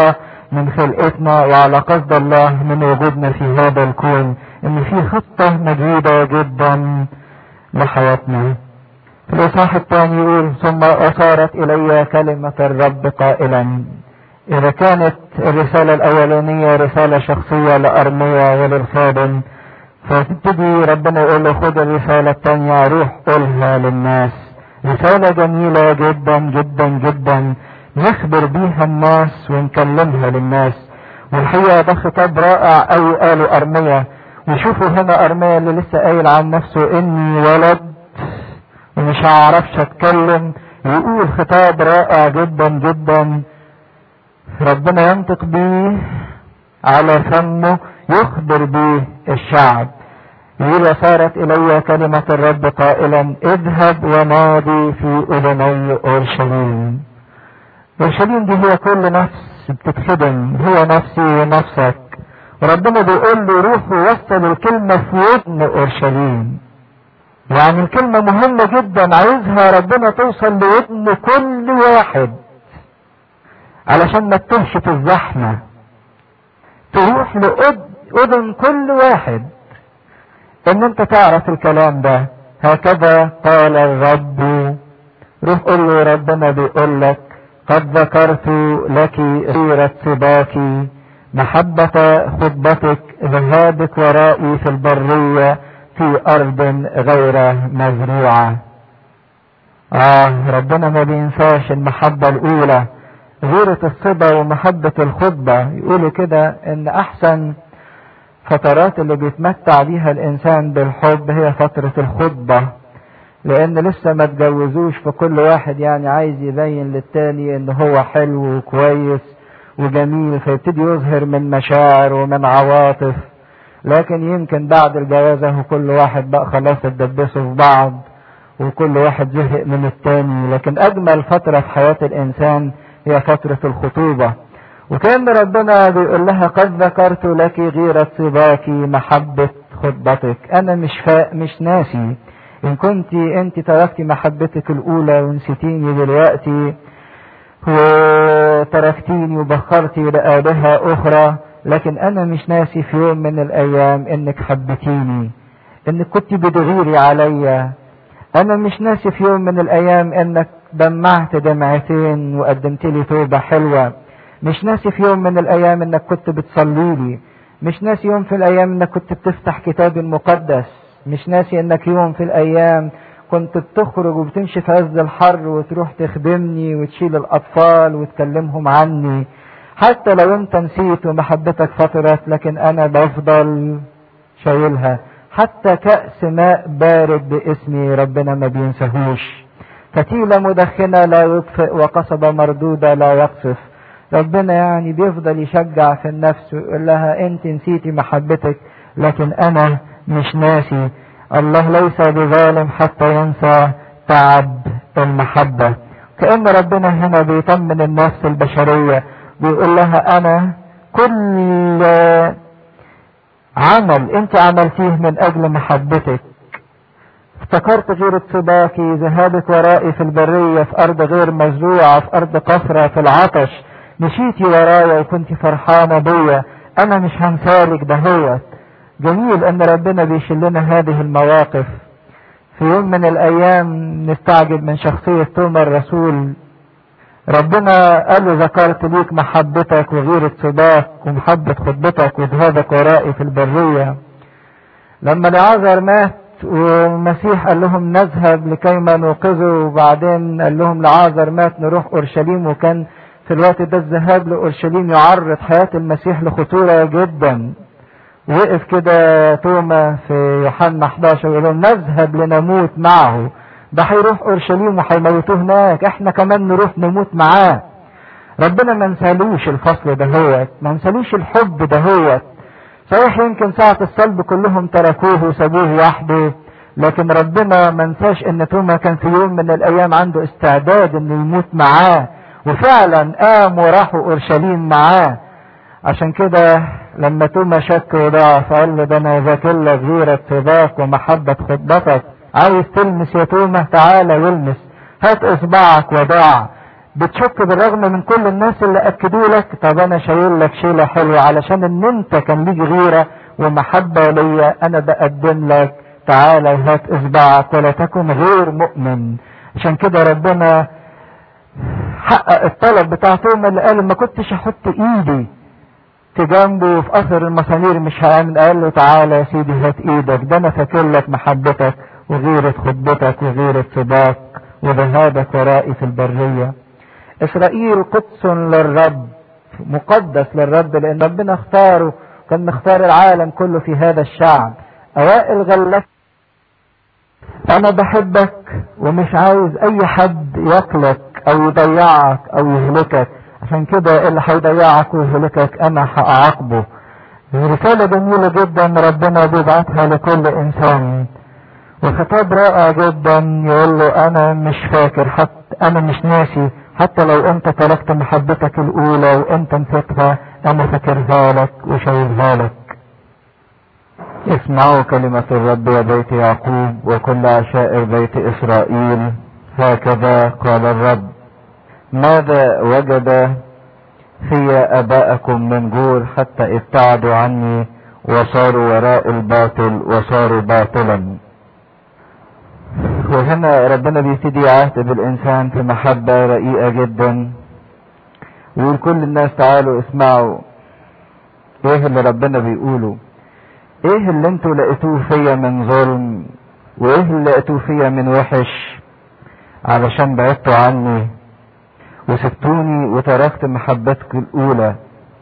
من خلقتنا وعلى قصد الله من وجودنا في هذا الكون ان في خطة مجيدة جدا لحياتنا في الاصحاح الثاني يقول ثم اثارت الي كلمة الرب قائلا اذا كانت الرسالة الاولانية رسالة شخصية لارميا وللخادم فتبتدي ربنا يقول له خد الرسالة الثانية روح قولها للناس رسالة جميلة جدا جدا جدا نخبر بيها الناس ونكلمها للناس والحقيقة ده خطاب رائع أوي قاله أرمية وشوفوا هنا أرمية اللي لسه قايل عن نفسه إني ولد ومش هعرفش أتكلم يقول خطاب رائع جدا جدا ربنا ينطق بيه على فمه يخبر به الشعب يقول وصارت إلي كلمة الرب قائلا اذهب ونادي في أذني أورشليم أورشليم دي هي كل نفس بتتخدم هو نفسي ونفسك وربنا بيقول له روح ووصل الكلمة في ودن أورشليم يعني الكلمة مهمة جدا عايزها ربنا توصل لودن كل واحد علشان ما تتهش في الزحمة تروح لأذن كل واحد ان انت تعرف الكلام ده هكذا قال الرب روح قول له ربنا بيقول لك قد ذكرت لك سيرة سباكي محبة خطبتك ذهابك ورائي في البرية في أرض غير مزروعة آه ربنا ما بينساش المحبة الأولى غيرة الصبا ومحبة الخطبة يقولوا كده إن أحسن فترات اللي بيتمتع بيها الإنسان بالحب هي فترة الخطبة لأن لسه ما تجوزوش فكل واحد يعني عايز يبين للتاني إن هو حلو وكويس وجميل فيبتدي يظهر من مشاعر ومن عواطف لكن يمكن بعد الجوازة وكل واحد بقى خلاص اتدبسوا في بعض وكل واحد زهق من التاني لكن أجمل فترة في حياة الإنسان هي فترة الخطوبة وكان ربنا بيقول لها قد ذكرت لك غيرة صباك محبة خطبتك أنا مش فا... مش ناسي إن كنت أنت تركتي محبتك الأولى ونسيتيني دلوقتي وتركتيني وبخرتي لآلهة أخرى لكن أنا مش ناسي في يوم من الأيام إنك حبتيني إنك كنت بتغيري عليا أنا مش ناسي في يوم من الأيام إنك دمعت دمعتين وقدمت لي توبة حلوة مش ناسي في يوم من الأيام إنك كنت بتصلي لي مش ناسي يوم في الأيام إنك كنت بتفتح كتاب المقدس مش ناسي إنك يوم في الأيام كنت بتخرج وبتمشي في عز الحر وتروح تخدمني وتشيل الأطفال وتكلمهم عني حتى لو انت نسيت ومحبتك فترت لكن انا بفضل شايلها حتى كأس ماء بارد باسمي ربنا ما بينساهوش فتيلة مدخنة لا يطفئ وقصبة مردودة لا يقصف ربنا يعني بيفضل يشجع في النفس ويقول لها انت نسيتي محبتك لكن انا مش ناسي الله ليس بظالم حتى ينسى تعب المحبة كأن ربنا هنا بيطمن النفس البشرية بيقول لها انا كل عمل انت عملتيه من اجل محبتك افتكرت غير صباكي ذهابك ورائي في البرية في ارض غير مزروعة في ارض قفرة في العطش مشيتي ورايا وكنت فرحانة بيا انا مش هنسالك دهوت جميل ان ربنا بيشلنا هذه المواقف في يوم من الايام نستعجب من شخصية توما الرسول ربنا قال له ذكرت ليك محبتك وغيرة صباك ومحبة خطبتك وذهابك ورائي في البرية لما لعازر مات والمسيح قال لهم نذهب لكيما نوقظه وبعدين قال لهم لعازر مات نروح اورشليم وكان في الوقت ده الذهاب لاورشليم يعرض حياة المسيح لخطورة جدا وقف كده توما في يوحنا 11 ويقول لهم نذهب لنموت معه ده هيروح اورشليم وهيموتوه هناك احنا كمان نروح نموت معاه ربنا ما نسالوش الفصل دهوت ما نسالوش الحب دهوت صحيح يمكن ساعة الصلب كلهم تركوه وسابوه وحده لكن ربنا ما نساش ان توما كان في يوم من الايام عنده استعداد انه يموت معاه وفعلا قام وراحوا اورشليم معاه عشان كده لما توما شك وضعف قال له ده انا ذاكر لك غيرة صباك ومحبة خطبتك عايز تلمس يا توما تعالى والمس هات اصبعك وضع بتشك بالرغم من كل الناس اللي اكدوا لك طب انا شايل لك شيله حلوه علشان ان انت كان ليك غيره ومحبه ليا انا بقدم لك تعالى هات اصبعك ولا تكن غير مؤمن عشان كده ربنا حقق الطلب بتاع توما اللي قال ما كنتش احط ايدي في جنبه في اثر المسامير مش هعمل قال له تعالى يا سيدي هات ايدك ده انا فاكر لك محبتك وغيرة خطبتك وغيرة صباك وذهابك ورائي في البرية اسرائيل قدس للرب مقدس للرب لان ربنا اختاره كان مختار العالم كله في هذا الشعب اوائل غلت انا بحبك ومش عاوز اي حد يقلك او يضيعك او يهلكك عشان كده اللي هيضيعك ويهلكك انا هاعاقبه رسالة جميلة جدا ربنا بيبعتها لكل انسان وخطاب رائع جدا يقول له انا مش فاكر حتى انا مش ناسي حتى لو انت تركت محبتك الاولى وانت نسيتها انا فاكرها لك وشايلها لك اسمعوا كلمة الرب يا بيت يعقوب وكل عشائر بيت اسرائيل هكذا قال الرب ماذا وجد في اباءكم من جور حتى ابتعدوا عني وصاروا وراء الباطل وصاروا باطلا وهنا ربنا بيبتدي يعاتب الانسان في محبة رقيقة جدا ويقول كل الناس تعالوا اسمعوا ايه اللي ربنا بيقوله ايه اللي انتوا لقيتوه فيا من ظلم وايه اللي لقيتوه فيا من وحش علشان بعدتوا عني وسبتوني وتركت محبتك الاولى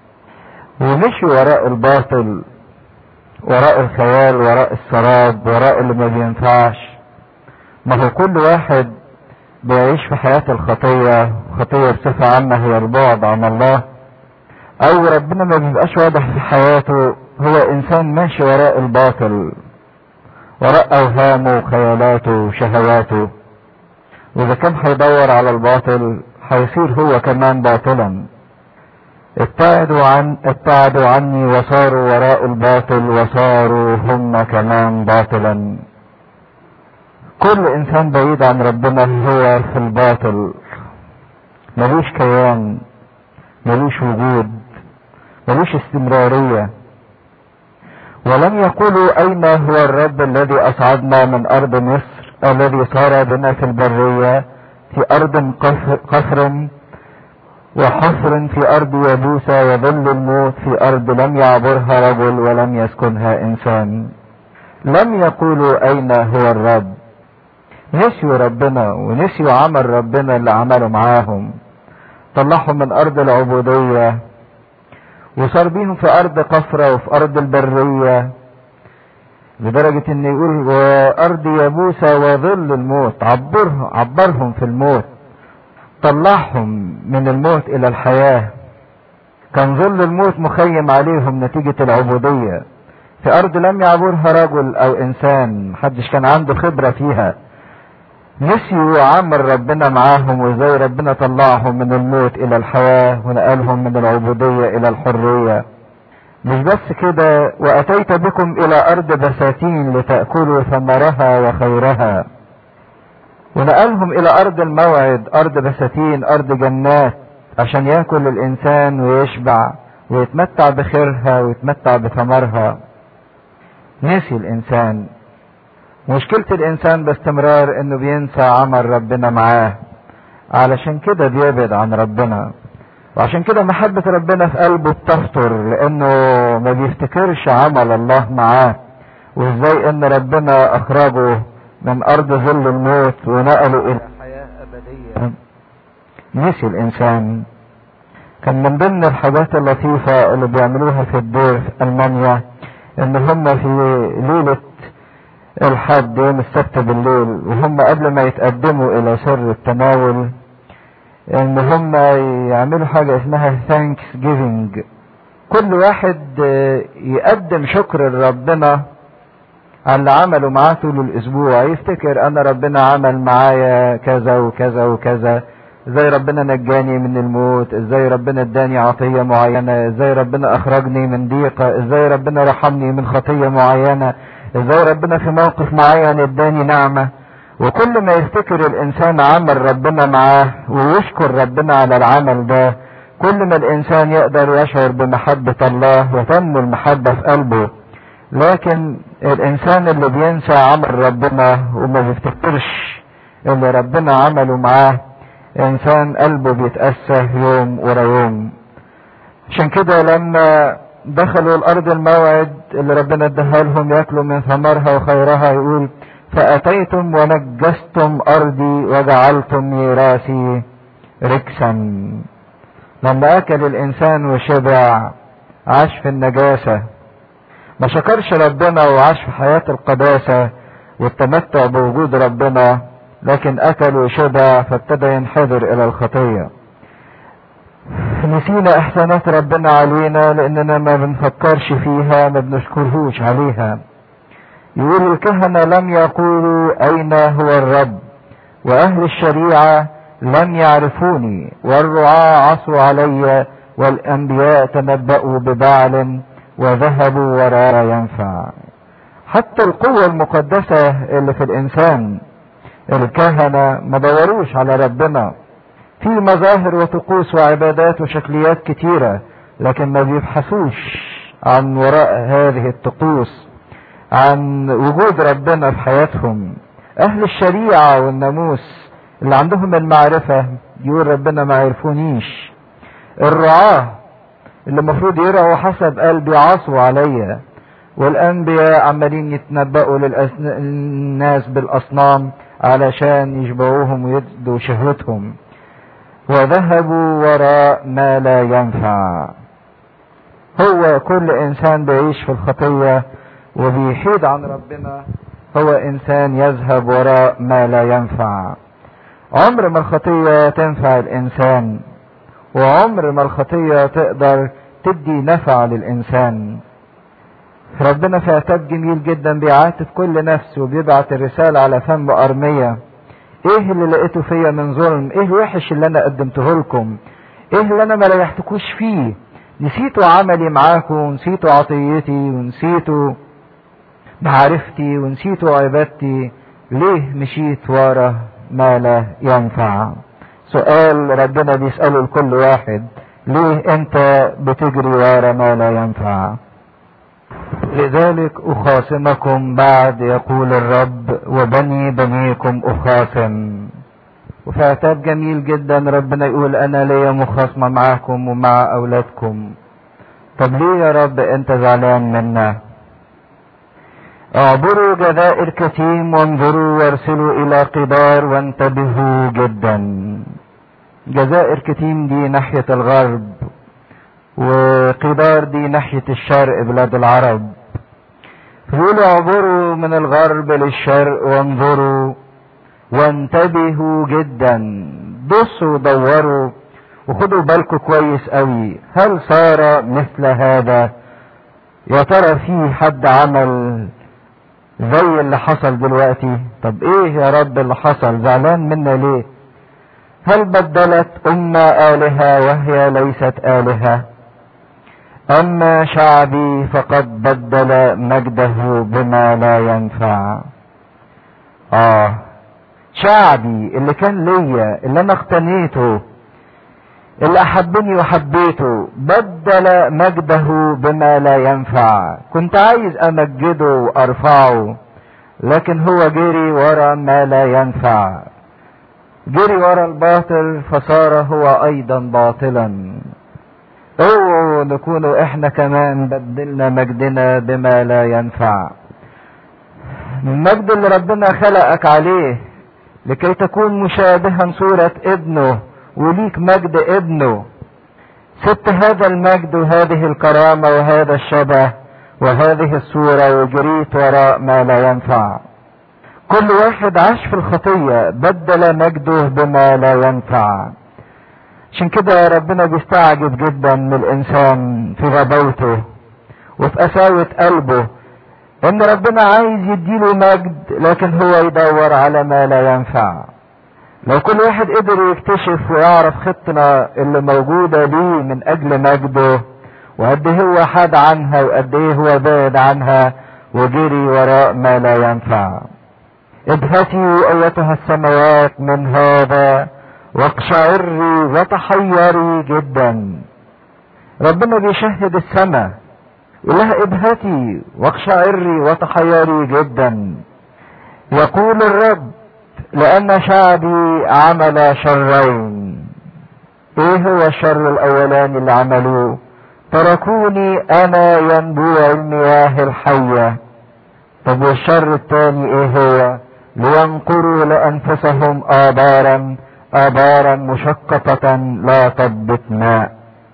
ومشوا وراء الباطل وراء الخيال وراء السراب وراء اللي ما بينفعش ما هو كل واحد بيعيش في حياة الخطية خطية بصفة عامة هي البعد عن الله او ربنا ما بيبقاش واضح في حياته هو انسان ماشي وراء الباطل وراء اوهامه وخيالاته وشهواته واذا كان هيدور على الباطل هيصير هو كمان باطلا ابتعدوا عن ابتعدوا عني وصاروا وراء الباطل وصاروا هم كمان باطلا كل انسان بعيد عن ربنا هو في الباطل ملوش كيان ملوش وجود ملوش استمرارية ولم يقولوا اين هو الرب الذي اصعدنا من ارض مصر الذي صار بنا في البرية في ارض قفر وحفر في ارض يبوسة وظل الموت في ارض لم يعبرها رجل ولم يسكنها انسان لم يقولوا اين هو الرب نسيوا ربنا ونسيوا عمل ربنا اللي عمله معاهم طلعهم من ارض العبودية وصار بيهم في ارض قفرة وفي ارض البرية لدرجة ان يقول وارض يبوسة وظل الموت عبرهم عبرهم في الموت طلعهم من الموت الى الحياة كان ظل الموت مخيم عليهم نتيجة العبودية في ارض لم يعبرها رجل او انسان محدش كان عنده خبرة فيها نسيوا عمل ربنا معاهم وازاي ربنا طلعهم من الموت الى الحياة ونقلهم من العبودية الى الحرية مش بس كده واتيت بكم الى ارض بساتين لتأكلوا ثمرها وخيرها ونقلهم الى ارض الموعد ارض بساتين ارض جنات عشان ياكل الانسان ويشبع ويتمتع بخيرها ويتمتع بثمرها نسي الانسان مشكلة الانسان باستمرار انه بينسى عمل ربنا معاه علشان كده بيبعد عن ربنا وعشان كده محبة ربنا في قلبه بتفطر لانه ما بيفتكرش عمل الله معاه وازاي ان ربنا اخرجه من ارض ظل الموت ونقله الى حياة ابدية نسي الانسان كان من ضمن الحاجات اللطيفة اللي بيعملوها في الدير في المانيا ان هم في ليلة الحد يوم السبت بالليل وهم قبل ما يتقدموا الى سر التناول ان هم يعملوا حاجة اسمها ثانكس جيفنج كل واحد يقدم شكر لربنا على اللي عمله معاه طول الاسبوع يفتكر انا ربنا عمل معايا كذا وكذا وكذا ازاي ربنا نجاني من الموت ازاي ربنا اداني عطية معينة ازاي ربنا اخرجني من ضيقة ازاي ربنا رحمني من خطية معينة ازاي ربنا في موقف معين اداني نعمة وكل ما يفتكر الانسان عمل ربنا معاه ويشكر ربنا على العمل ده كل ما الانسان يقدر يشعر بمحبة الله وتنمو المحبة في قلبه لكن الانسان اللي بينسى عمل ربنا وما بيفتكرش اللي ربنا عمله معاه انسان قلبه بيتأسى يوم ورا يوم عشان كده لما دخلوا الارض الموعد اللي ربنا اداها لهم ياكلوا من ثمرها وخيرها يقول فاتيتم ونجستم ارضي وجعلتم ميراثي ركسا لما اكل الانسان وشبع عاش في النجاسة ما شكرش ربنا وعاش في حياة القداسة والتمتع بوجود ربنا لكن اكل وشبع فابتدى ينحدر الى الخطيه نسينا احسانات ربنا علينا لاننا ما بنفكرش فيها ما بنشكرهوش عليها يقول الكهنة لم يقولوا اين هو الرب واهل الشريعة لم يعرفوني والرعاة عصوا علي والانبياء تنبأوا ببعل وذهبوا وراء ينفع حتى القوة المقدسة اللي في الانسان الكهنة ما دوروش على ربنا في مظاهر وطقوس وعبادات وشكليات كتيرة لكن ما بيبحثوش عن وراء هذه الطقوس عن وجود ربنا في حياتهم اهل الشريعة والناموس اللي عندهم المعرفة يقول ربنا ما عرفونيش الرعاة اللي المفروض يرعوا حسب قلبي عصوا عليا والانبياء عمالين يتنبأوا للناس بالاصنام علشان يشبعوهم ويدوا شهوتهم وذهبوا وراء ما لا ينفع هو كل انسان بيعيش في الخطية وبيحيد عن ربنا هو انسان يذهب وراء ما لا ينفع عمر ما الخطية تنفع الانسان وعمر ما الخطية تقدر تدي نفع للانسان ربنا في عتاب جميل جدا بيعاتب كل نفس وبيبعت الرسالة على فم أرمية ايه اللي لقيته فيا من ظلم ايه الوحش اللي انا قدمته لكم ايه اللي انا ما ريحتكوش فيه نسيتوا عملي معاكم ونسيتوا عطيتي ونسيتوا معرفتي ونسيتوا عبادتي ليه مشيت ورا ما لا ينفع سؤال ربنا بيسأله لكل واحد ليه انت بتجري ورا ما لا ينفع لذلك أخاصمكم بعد يقول الرب وبني بنيكم أخاصم وفي عتاب جميل جدا ربنا يقول أنا ليا مخاصمة معاكم ومع أولادكم طب ليه يا رب أنت زعلان منا اعبروا جزائر كتيم وانظروا وارسلوا إلى قدار وانتبهوا جدا جزائر كتيم دي ناحية الغرب وقدار دي ناحية الشرق بلاد العرب فيقولوا اعبروا من الغرب للشرق وانظروا وانتبهوا جدا بصوا ودوروا وخدوا بالكم كويس قوي هل صار مثل هذا يا ترى في حد عمل زي اللي حصل دلوقتي طب ايه يا رب اللي حصل زعلان منا ليه هل بدلت أمة آلهة وهي ليست آلهة أما شعبي فقد بدل مجده بما لا ينفع آه شعبي اللي كان ليا اللي أنا اقتنيته اللي أحبني وحبيته بدل مجده بما لا ينفع كنت عايز أمجده وأرفعه لكن هو جري ورا ما لا ينفع جري ورا الباطل فصار هو أيضا باطلا اوعوا نكونوا احنا كمان بدلنا مجدنا بما لا ينفع المجد اللي ربنا خلقك عليه لكي تكون مشابها صورة ابنه وليك مجد ابنه سبت هذا المجد وهذه الكرامة وهذا الشبه وهذه الصورة وجريت وراء ما لا ينفع كل واحد عاش في الخطية بدل مجده بما لا ينفع عشان كده ربنا بيستعجب جدا من الانسان في غباوته وفي قساوة قلبه ان ربنا عايز يديله مجد لكن هو يدور على ما لا ينفع لو كل واحد قدر يكتشف ويعرف خطنا اللي موجودة ليه من اجل مجده وقد ايه هو حاد عنها وقد ايه هو بعد عنها وجري وراء ما لا ينفع ابهتي ايتها السماوات من هذا واقشعري وتحيري جدا ربنا بيشهد السماء يقول لها ابهتي واقشعري وتحيري جدا يقول الرب لان شعبي عمل شرين ايه هو الشر الاولاني اللي عملوه تركوني انا ينبوع المياه الحية طب والشر الثاني ايه هو لينقروا لانفسهم ابارا ابارا مشققة لا تضبط ماء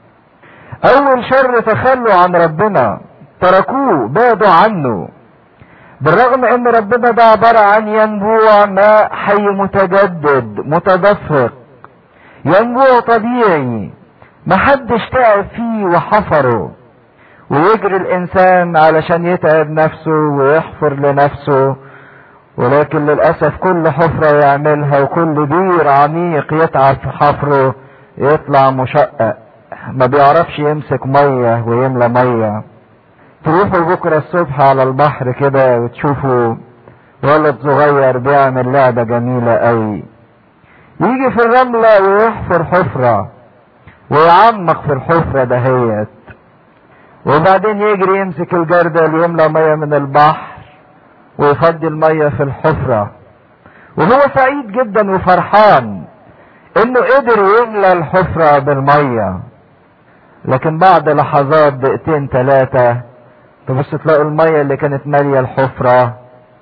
اول شر تخلوا عن ربنا تركوه بعدوا عنه بالرغم ان ربنا ده عبارة عن ينبوع ماء حي متجدد متدفق ينبوع طبيعي محدش تعب فيه وحفره ويجري الانسان علشان يتعب نفسه ويحفر لنفسه ولكن للاسف كل حفرة يعملها وكل بير عميق يتعب في حفره يطلع مشقق ما بيعرفش يمسك مية ويملى مية تروحوا بكرة الصبح على البحر كده وتشوفوا ولد صغير بيعمل لعبة جميلة قوي يجي في الرملة ويحفر حفرة ويعمق في الحفرة دهيت وبعدين يجري يمسك الجردل يملى مية من البحر ويفضي المية في الحفرة وهو سعيد جدا وفرحان انه قدر يملى الحفرة بالمية لكن بعد لحظات دقيقتين ثلاثة تبص تلاقوا المية اللي كانت مالية الحفرة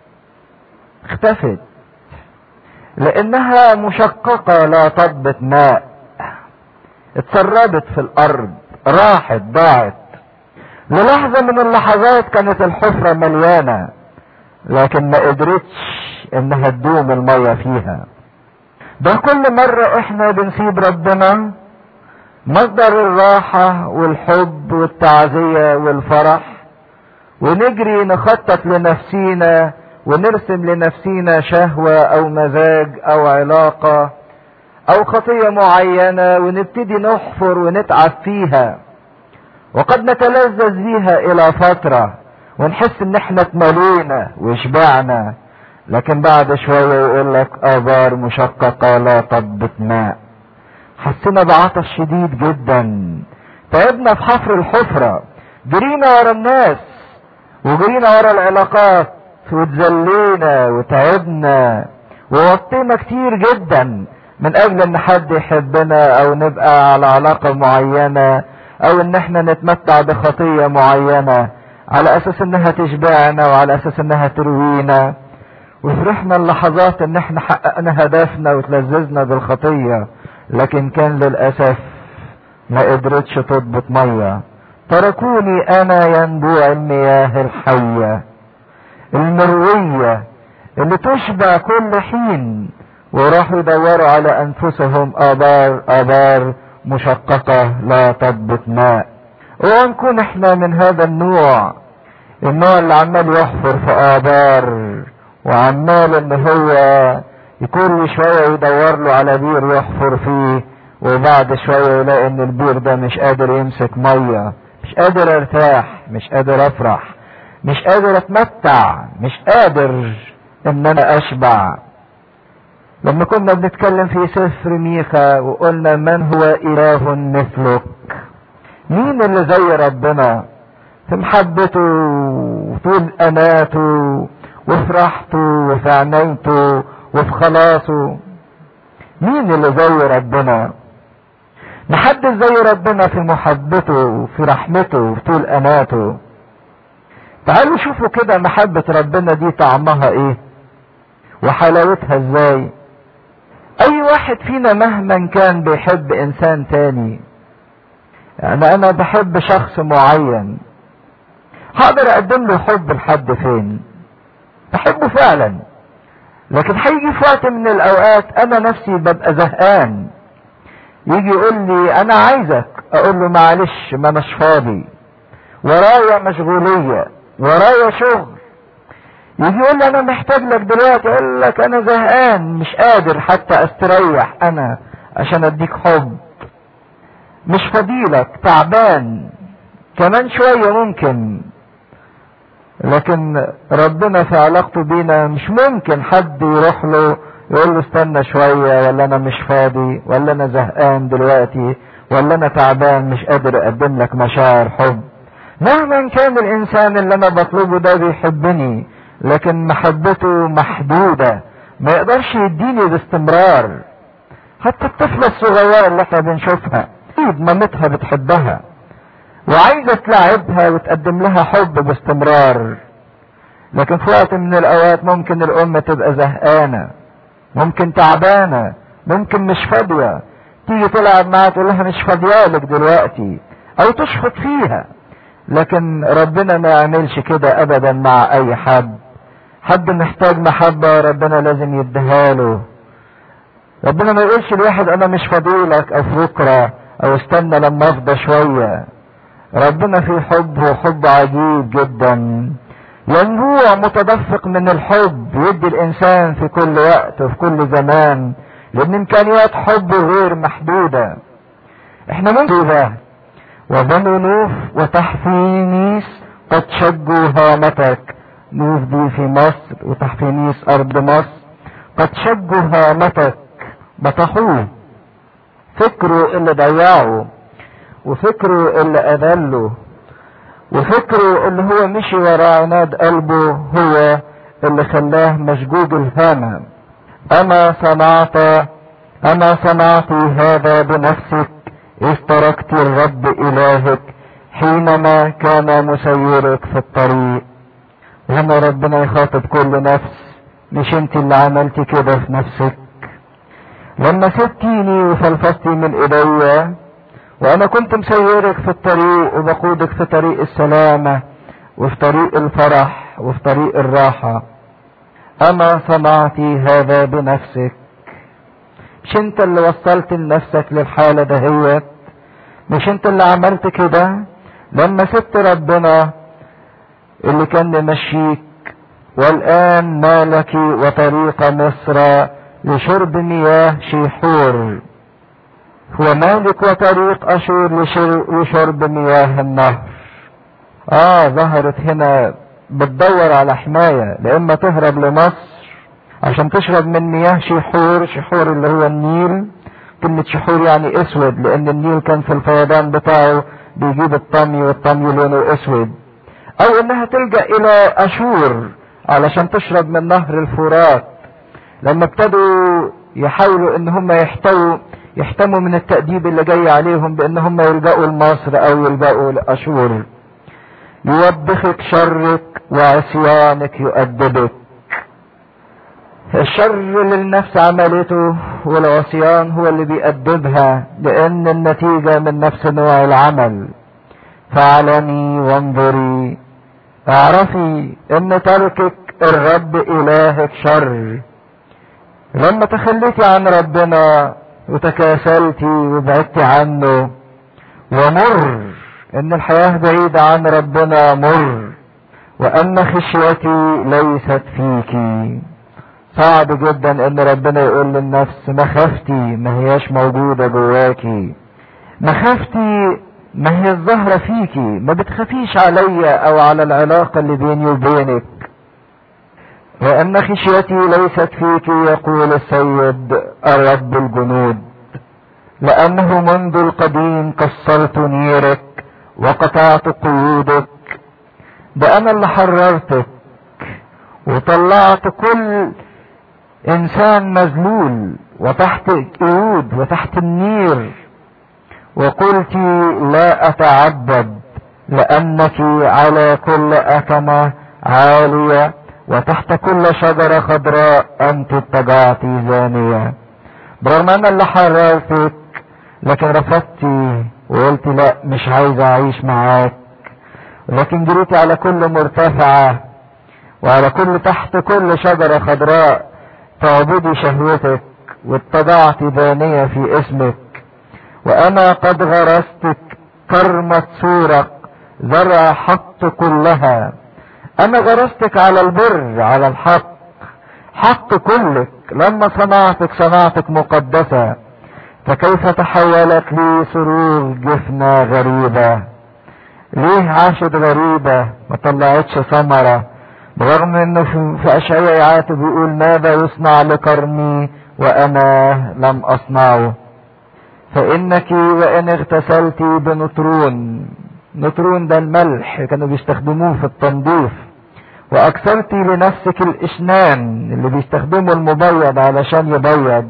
اختفت لانها مشققة لا تضبط ماء اتسربت في الارض راحت ضاعت للحظة من اللحظات كانت الحفرة مليانة لكن ما قدرتش انها تدوم المية فيها ده كل مرة احنا بنسيب ربنا مصدر الراحة والحب والتعزية والفرح ونجري نخطط لنفسينا ونرسم لنفسينا شهوة او مزاج او علاقة او خطية معينة ونبتدي نحفر ونتعب فيها وقد نتلذذ بيها الى فترة ونحس ان احنا اتملينا وشبعنا لكن بعد شوية يقول لك ابار مشققة لا تضبط ماء حسينا بعطش شديد جدا تعبنا في حفر الحفرة جرينا ورا الناس وجرينا ورا العلاقات وتزلينا وتعبنا ووطينا كتير جدا من اجل ان حد يحبنا او نبقى على علاقة معينة او ان احنا نتمتع بخطية معينة على اساس انها تشبعنا وعلى اساس انها تروينا وفرحنا اللحظات ان احنا حققنا هدفنا وتلذذنا بالخطية لكن كان للاسف ما قدرتش تضبط مية تركوني انا ينبوع المياه الحية المروية اللي تشبع كل حين وراحوا يدوروا على انفسهم ابار ابار مشققة لا تضبط ماء ونكون احنا من هذا النوع النوع اللي عمال يحفر في ابار وعمال ان هو يكون شوية يدور له على بير يحفر فيه وبعد شوية يلاقي ان البير ده مش قادر يمسك مية مش قادر ارتاح مش قادر افرح مش قادر اتمتع مش قادر ان انا اشبع لما كنا بنتكلم في سفر ميخا وقلنا من هو اله مثلك مين اللي زي ربنا في محبته وطول اناته وفي راحته وفي عنايته وفي خلاصه مين اللي زي ربنا محدش زي ربنا في محبته وفي رحمته وفي طول اناته تعالوا شوفوا كده محبة ربنا دي طعمها ايه وحلاوتها ازاي اي واحد فينا مهما كان بيحب انسان تاني يعني انا بحب شخص معين هقدر اقدم له حب لحد فين بحبه فعلا لكن هيجي في وقت من الاوقات انا نفسي ببقى زهقان يجي يقول لي انا عايزك اقول له معلش ما اناش فاضي ورايا مشغولية ورايا شغل يجي يقول لي انا محتاج لك دلوقتي اقول لك انا زهقان مش قادر حتى استريح انا عشان اديك حب مش فضيلك تعبان كمان شوية ممكن لكن ربنا في علاقته بينا مش ممكن حد يروح له يقول له استنى شوية ولا انا مش فاضي ولا انا زهقان دلوقتي ولا انا تعبان مش قادر اقدم لك مشاعر حب مهما كان الانسان اللي انا بطلبه ده بيحبني لكن محبته محدودة ما يقدرش يديني باستمرار حتى الطفلة الصغيرة اللي احنا بنشوفها اكيد مامتها بتحبها وعايزة تلعبها وتقدم لها حب باستمرار لكن في وقت من الاوقات ممكن الام تبقى زهقانة ممكن تعبانة ممكن مش فاضية تيجي تلعب معاها تقول لها مش فاضيالك دلوقتي او تشخط فيها لكن ربنا ما يعملش كده ابدا مع اي حد حد محتاج محبة ربنا لازم يديها له ربنا ما يقولش الواحد انا مش فاضيلك او في بكرة او استنى لما افضى شوية ربنا في حب وحب عجيب جدا ينبوع متدفق من الحب يدي الانسان في كل وقت وفي كل زمان لان امكانيات حبه غير محدودة احنا ممكن ده وبنو نوف وتحفينيس قد شجوا هامتك نوف دي في مصر وتحفينيس ارض مصر قد شجوا هامتك بطحوه فكره اللي ضيعه وفكره اللي اذله وفكره اللي هو مشي ورا عناد قلبه هو اللي خلاه مشجوج الهامة اما صنعت اما صنعت هذا بنفسك اذ تركت الرب الهك حينما كان مسيرك في الطريق هنا ربنا يخاطب كل نفس مش انت اللي عملتي كده في نفسك لما سبتيني وفلفستي من ايديا وانا كنت مسيرك في الطريق وبقودك في طريق السلامة وفي طريق الفرح وفي طريق الراحة اما صنعتي هذا بنفسك مش انت اللي وصلت لنفسك للحالة دهيت مش انت اللي عملت كده لما سبت ربنا اللي كان ممشيك والان مالك وطريق مصر لشرب مياه شيحور هو مالك وطريق اشور لشرب مياه النهر اه ظهرت هنا بتدور على حماية لاما تهرب لمصر عشان تشرب من مياه شحور شحور اللي هو النيل كلمة شحور يعني اسود لان النيل كان في الفيضان بتاعه بيجيب الطمي والطمي لونه اسود او انها تلجأ الى اشور علشان تشرب من نهر الفرات لما ابتدوا يحاولوا ان هم يحتووا يحتموا من التأديب اللي جاي عليهم بان هم يلجأوا لمصر او يلجأوا لاشور يوبخك شرك وعصيانك يؤدبك الشر اللي النفس عملته والعصيان هو اللي بيأدبها لان النتيجة من نفس نوع العمل فاعلمي وانظري اعرفي ان تركك الرب الهك شر لما تخليتي عن ربنا وتكاسلتي وبعدتي عنه ومر ان الحياة بعيدة عن ربنا مر وان خشيتي ليست فيكي صعب جدا ان ربنا يقول للنفس مخافتي ما هياش موجودة جواكي مخافتي ما هي الظاهرة فيكي ما بتخافيش عليا او على العلاقة اللي بيني وبينك وان خشيتي ليست فيك يقول السيد الرب الجنود لانه منذ القديم كسرت نيرك وقطعت قيودك ده انا اللي حررتك وطلعت كل انسان مذلول وتحت قيود وتحت النير وقلت لا اتعبد لانك على كل اكمة عالية وتحت كل شجرة خضراء انت اتجعت زانية برغم انا اللي حررتك لكن رفضتي وقلت لا مش عايز اعيش معاك لكن جريتي على كل مرتفعة وعلى كل تحت كل شجرة خضراء تعبدي شهوتك واتبعت دانية في اسمك وانا قد غرستك كرمة سورق زرع حق كلها انا غرستك على البر على الحق حق كلك لما صنعتك صنعتك ليه عاشت غريبة ما طلعتش ثمرة برغم انه في اشعياء يعاتب بيقول ماذا يصنع لكرمي وانا لم اصنعه فانك وان اغتسلت بنطرون نطرون ده الملح كانوا بيستخدموه في التنظيف واكثرت لنفسك الاشنان اللي بيستخدموا المبيض علشان يبيض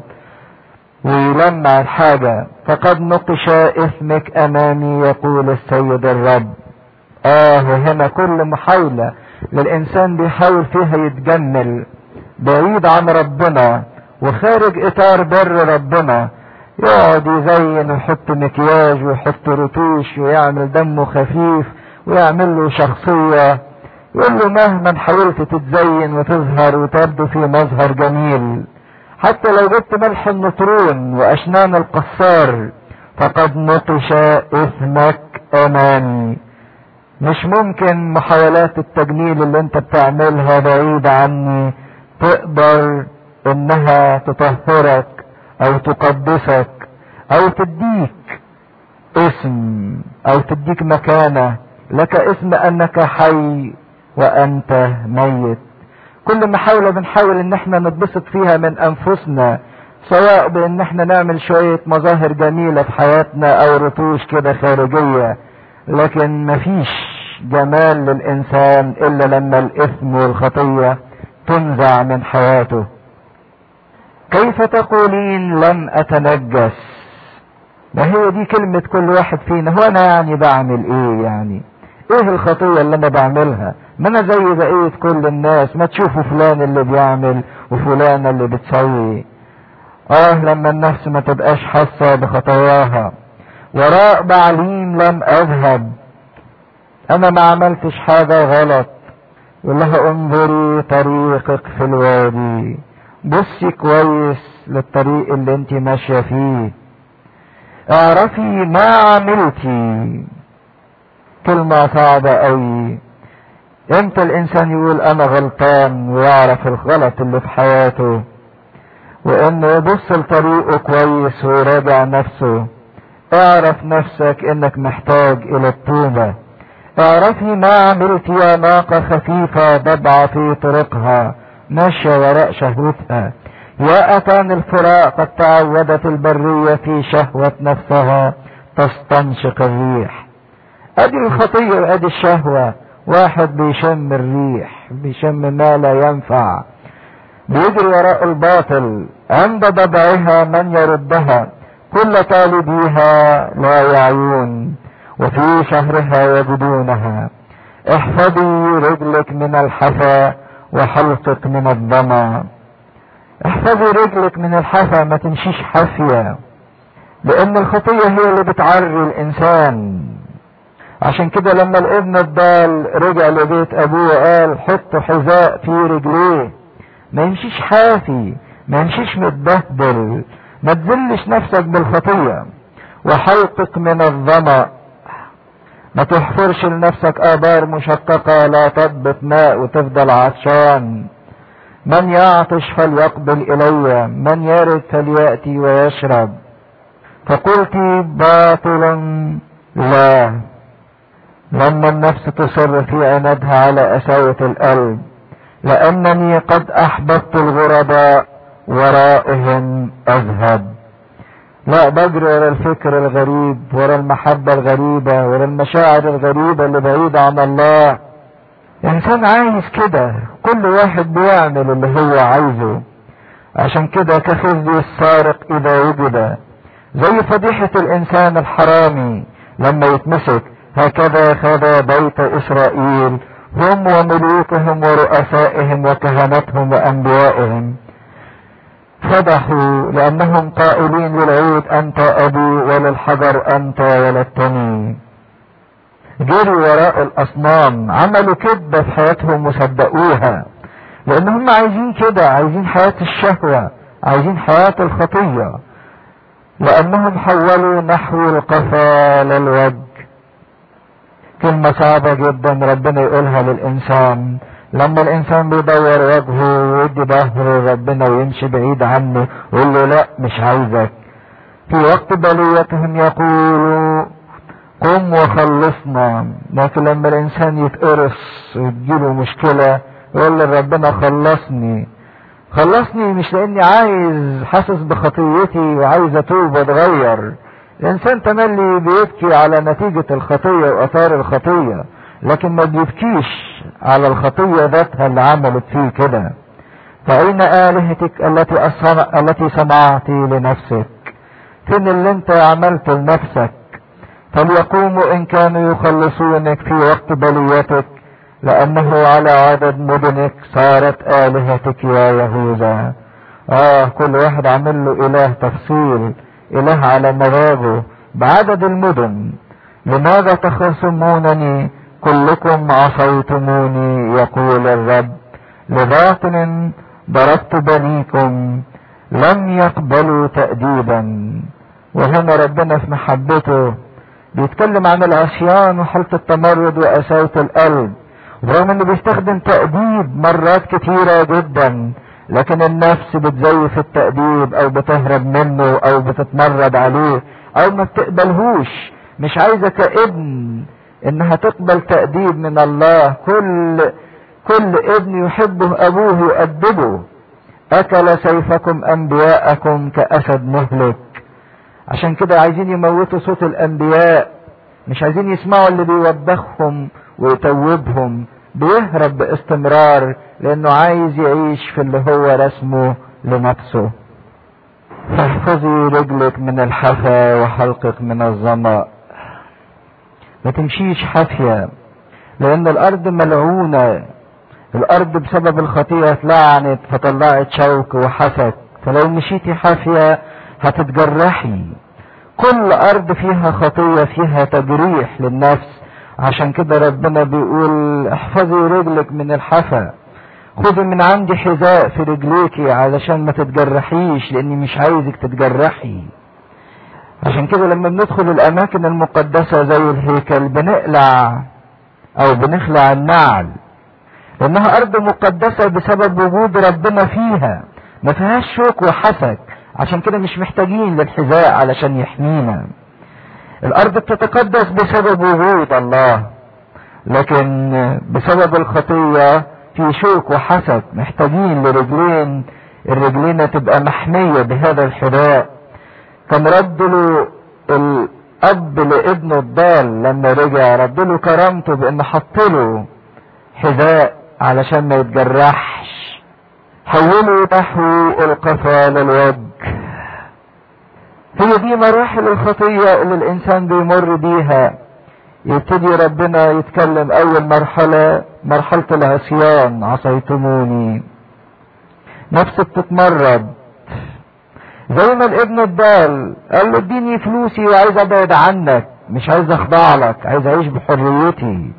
ويلمع الحاجة فقد نقش اسمك امامي يقول السيد الرب اه هنا كل محاولة للانسان بيحاول فيها يتجمل بعيد عن ربنا وخارج اطار بر ربنا يقعد يزين ويحط مكياج ويحط رتوش ويعمل دمه خفيف ويعمل له شخصية يقول له مهما حاولت تتزين وتظهر وتبدو في مظهر جميل حتى لو جبت ملح النطرون واشنان القصار فقد نقش اسمك امامي مش ممكن محاولات التجميل اللي انت بتعملها بعيد عني تقدر انها تطهرك او تقدسك او تديك اسم او تديك مكانة لك اسم انك حي وانت ميت كل محاولة بنحاول ان احنا نتبسط فيها من انفسنا سواء بان احنا نعمل شوية مظاهر جميلة في حياتنا او رتوش كده خارجية لكن مفيش جمال للانسان الا لما الاثم والخطية تنزع من حياته كيف تقولين لم اتنجس ما هي دي كلمة كل واحد فينا هو انا يعني بعمل ايه يعني ايه الخطية اللي انا بعملها ما انا زي بقية كل الناس ما تشوفوا فلان اللي بيعمل وفلان اللي بتسوي اه لما النفس ما تبقاش حاسة بخطاياها وراء بعليم لم اذهب انا ما عملتش حاجة غلط يقول لها انظري طريقك في الوادي بصي كويس للطريق اللي انت ماشية فيه اعرفي ما عملتي كلمة صعبة قوي امتى الانسان يقول انا غلطان ويعرف الغلط اللي في حياته وانه يبص لطريقه كويس ويراجع نفسه اعرف نفسك انك محتاج الى التوبة اعرفي ما عملت يا ناقة خفيفة ضبعة في طرقها ماشية وراء شهوتها يا أتان الفراق قد تعودت البرية في شهوة نفسها تستنشق الريح ادي الخطية وادي الشهوة واحد بيشم الريح بيشم ما لا ينفع بيجري وراء الباطل عند ضبعها من يردها كل طالبيها لا يعيون وفي شهرها يجدونها احفظي رجلك من الحفا وحلقك من الظما احفظي رجلك من الحفا ما تمشيش حافية لان الخطية هي اللي بتعري الانسان عشان كده لما الابن الضال رجع لبيت ابوه وقال حط حذاء في رجليه ما يمشيش حافي ما يمشيش متبهدل ما تذلش نفسك بالخطية وحلقك من الظمأ ما تحفرش لنفسك آبار مشققة لا تضبط ماء وتفضل عطشان من يعطش فليقبل إلي من يرد فليأتي ويشرب فقلت باطل لا لما النفس تصر في عنادها على أساوة القلب لأنني قد أحببت الغرباء ورائهم أذهب لا بجري ورا الفكر الغريب ورا المحبة الغريبة ورا المشاعر الغريبة اللي بعيدة عن الله إنسان عايز كده كل واحد بيعمل اللي هو عايزه عشان كده كخزي السارق إذا وجد زي فضيحة الإنسان الحرامي لما يتمسك هكذا خذ بيت إسرائيل هم وملوكهم ورؤسائهم وكهنتهم وأنبيائهم فضحوا لأنهم قائلين للعود أنت أبي وللحجر أنت ولدتني جروا وراء الأصنام عملوا كذبة في حياتهم وصدقوها لأن هم عايزين كده عايزين حياة الشهوة عايزين حياة الخطية لأنهم حولوا نحو القفا للوجه كلمة صعبة جدا ربنا يقولها للإنسان لما الإنسان بيدور وجهه ويدي ظهره لربنا ويمشي بعيد عنه ويقول له لا مش عايزك في وقت بليتهم يقولوا قم قوم وخلصنا لكن لما الانسان يتقرص وتجيله مشكلة يقول لربنا خلصني خلصني مش لاني عايز حاسس بخطيتي وعايز اتوب واتغير الانسان تملي بيبكي على نتيجة الخطية واثار الخطية لكن ما بيبكيش على الخطية ذاتها اللي عملت فيه كده فأين آلهتك التي أصنع التي صنعت لنفسك فين اللي انت عملته لنفسك فليقوموا إن كانوا يخلصونك في وقت بليتك لأنه على عدد مدنك صارت آلهتك يا يهوذا آه كل واحد عامل له إله تفصيل إله على مذاقه بعدد المدن لماذا تخصمونني كلكم عصيتموني يقول الرب لباطل ضربت بنيكم لم يقبلوا تأديبا وهنا ربنا في محبته بيتكلم عن العصيان وحالة التمرد وقساوة القلب رغم انه بيستخدم تأديب مرات كتيرة جدا لكن النفس بتزيف التأديب او بتهرب منه او بتتمرد عليه او ما بتقبلهوش مش عايزة كابن انها تقبل تأديب من الله كل كل ابن يحبه ابوه يؤدبه اكل سيفكم انبياءكم كاسد مهلك عشان كده عايزين يموتوا صوت الانبياء مش عايزين يسمعوا اللي بيوبخهم ويتوبهم بيهرب باستمرار لانه عايز يعيش في اللي هو رسمه لنفسه فاحفظي رجلك من الحفا وحلقك من الظمأ ما تمشيش حافية لان الارض ملعونة الارض بسبب الخطيئة اتلعنت فطلعت شوك وحسك فلو مشيتي حافية هتتجرحي كل ارض فيها خطية فيها تجريح للنفس عشان كده ربنا بيقول احفظي رجلك من الحفا خذي من عندي حذاء في رجليكي علشان ما تتجرحيش لاني مش عايزك تتجرحي عشان كده لما بندخل الاماكن المقدسة زي الهيكل بنقلع او بنخلع النعل لانها ارض مقدسة بسبب وجود ربنا فيها ما فيهاش شوك وحسك عشان كده مش محتاجين للحذاء علشان يحمينا الارض بتتقدس بسبب وجود الله لكن بسبب الخطية في شوك وحسد محتاجين لرجلين الرجلين تبقى محمية بهذا الحذاء كان رد له الاب لابنه الضال لما رجع رد له كرامته بان حط له حذاء علشان ما يتجرحش حولوا نحو القفا للوجه هي دي مراحل الخطية اللي الانسان بيمر بيها يبتدي ربنا يتكلم اول مرحلة مرحلة العصيان عصيتموني نفسك تتمرد زي ما الابن الضال قال له اديني فلوسي وعايز ابعد عنك مش عايز اخضع لك عايز اعيش بحريتي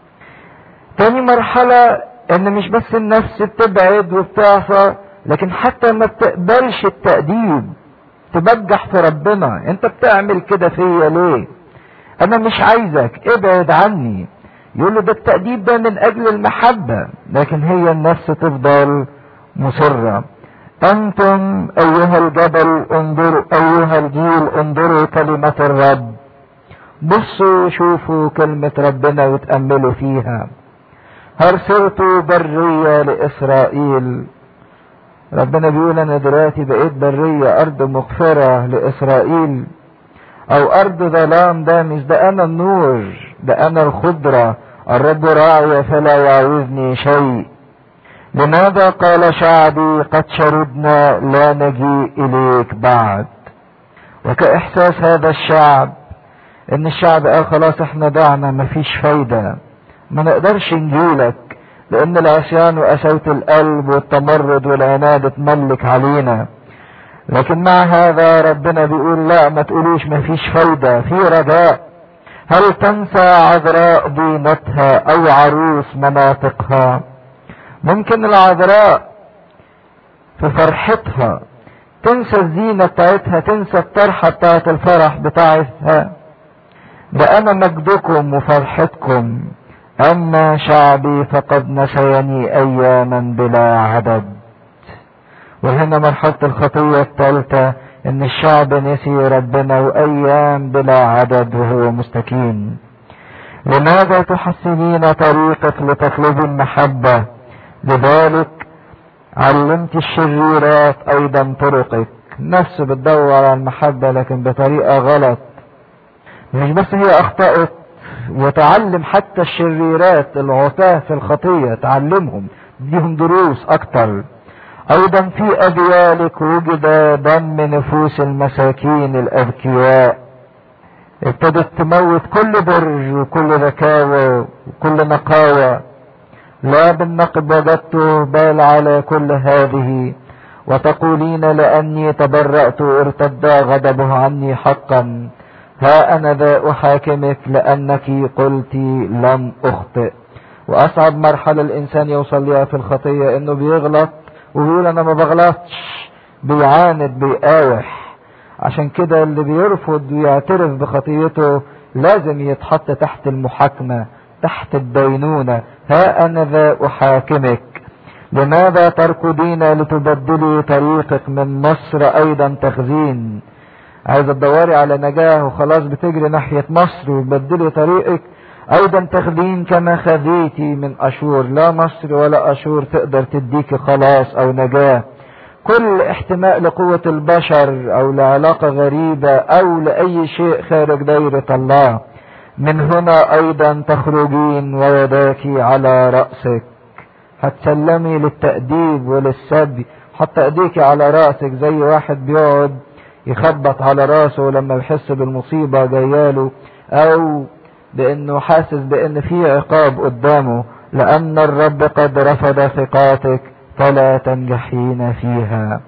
تاني مرحلة ان مش بس النفس بتبعد وبتعصى لكن حتى ما بتقبلش التأديب تبجح في ربنا انت بتعمل كده فيا ليه انا مش عايزك ابعد عني يقول له ده التأديب ده من اجل المحبة لكن هي النفس تفضل مصرة انتم ايها الجبل انظروا ايها الجيل انظروا كلمة الرب بصوا شوفوا كلمة ربنا وتأملوا فيها هل صرت برية لإسرائيل ربنا بيقول أنا دلوقتي بقيت برية أرض مغفرة لإسرائيل أو أرض ظلام ده مش ده أنا النور ده أنا الخضرة الرب راعي فلا يعوزني شيء لماذا قال شعبي قد شردنا لا نجيء إليك بعد وكإحساس هذا الشعب إن الشعب قال خلاص احنا ضعنا مفيش فايدة ما نقدرش نجيلك لان العصيان وقساوة القلب والتمرد والعناد اتملك علينا لكن مع هذا ربنا بيقول لا ما تقولوش ما فيش فايدة في رجاء هل تنسى عذراء دينتها او عروس مناطقها ممكن العذراء في فرحتها تنسى الزينة بتاعتها تنسى الطرحة بتاعت الفرح بتاعتها ده انا مجدكم وفرحتكم أما شعبي فقد نسيني أياما بلا عدد وهنا مرحلة الخطية الثالثة ان الشعب نسي ربنا وايام بلا عدد وهو مستكين لماذا تحسنين طريقك لتطلب المحبة لذلك علمت الشريرات ايضا طرقك نفسه بتدور على المحبة لكن بطريقة غلط مش بس هي اخطأت وتعلم حتى الشريرات العتاة في الخطية تعلمهم ديهم دروس اكتر ايضا في اجيالك وجد دم نفوس المساكين الاذكياء ابتدت تموت كل بر وكل ذكاوة وكل نقاوة لا بالنقد وجدته بل على كل هذه وتقولين لأني تبرأت ارتد غضبه عني حقا ها أنا ذا أحاكمك لأنك قلت لم أخطئ وأصعب مرحلة الإنسان يوصل لها في الخطية إنه بيغلط وبيقول أنا ما بغلطش بيعاند بيقاوح عشان كده اللي بيرفض ويعترف بخطيته لازم يتحط تحت المحاكمة تحت الدينونة ها أنا ذا أحاكمك لماذا تركضين لتبدلي طريقك من مصر أيضا تخزين عايزة تدوري على نجاة وخلاص بتجري ناحية مصر وتبدلي طريقك أيضا تخزين كما خذيتي من أشور لا مصر ولا أشور تقدر تديك خلاص أو نجاة كل احتماء لقوة البشر او لعلاقة غريبة او لأي شيء خارج دايرة الله من هنا ايضا تخرجين ويداك على رأسك هتسلمي للتأديب وللسبي حتى ايديك على رأسك زي واحد بيقعد يخبط على راسه لما يحس بالمصيبة جاياله او بانه حاسس بان في عقاب قدامه لان الرب قد رفض ثقاتك فلا تنجحين فيها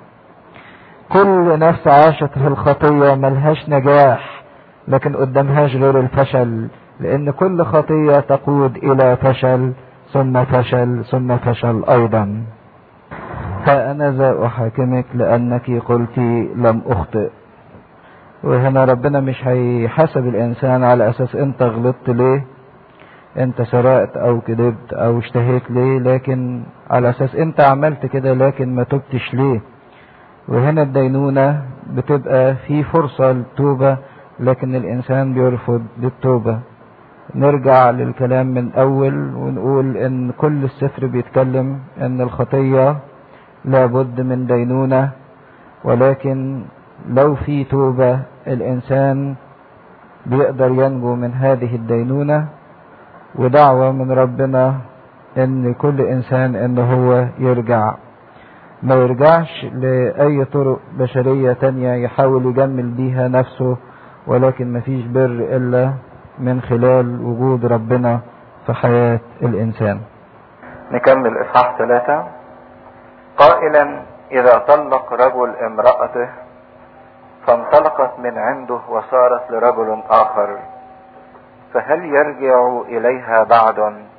كل نفس عاشت في الخطية ملهاش نجاح لكن قدامهاش غير الفشل لان كل خطية تقود الى فشل ثم فشل ثم فشل ايضا فانا ذا احاكمك لانك قلت لم اخطئ وهنا ربنا مش هيحاسب الانسان على اساس انت غلطت ليه انت سرقت او كذبت او اشتهيت ليه لكن على اساس انت عملت كده لكن ما تبتش ليه وهنا الدينونة بتبقى في فرصة للتوبة لكن الانسان بيرفض للتوبة نرجع للكلام من اول ونقول ان كل السفر بيتكلم ان الخطية لابد من دينونة ولكن لو في توبة الانسان بيقدر ينجو من هذه الدينونة ودعوة من ربنا ان كل انسان ان هو يرجع ما يرجعش لأي طرق بشرية تانية يحاول يجمل بيها نفسه ولكن مفيش بر إلا من خلال وجود ربنا في حياة الإنسان نكمل إصحاح ثلاثة قائلا إذا طلق رجل امرأته فانطلقت من عنده وصارت لرجل آخر فهل يرجع إليها بعد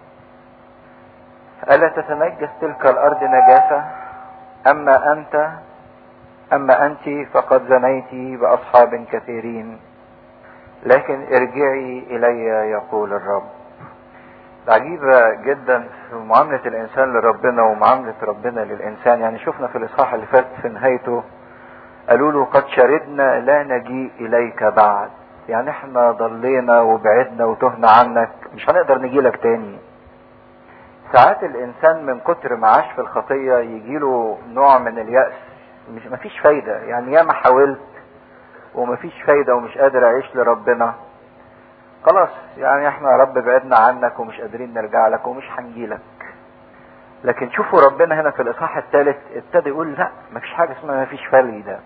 ألا تتنجس تلك الأرض نجاسة أما أنت أما أنت فقد زنيت بأصحاب كثيرين لكن ارجعي إلي يقول الرب عجيبة جدا في معاملة الإنسان لربنا ومعاملة ربنا للإنسان يعني شفنا في الإصحاح اللي فات في نهايته قالوا له قد شردنا لا نجيء إليك بعد يعني احنا ضلينا وبعدنا وتهنا عنك مش هنقدر نجي لك تاني ساعات الانسان من كتر ما عاش في الخطية يجيله نوع من اليأس مش مفيش فايدة يعني ياما حاولت ومفيش فايدة ومش قادر اعيش لربنا خلاص يعني احنا يا رب بعدنا عنك ومش قادرين نرجع لك ومش هنجيلك لكن شوفوا ربنا هنا في الاصحاح الثالث ابتدى يقول لا مفيش حاجة اسمها مفيش فايدة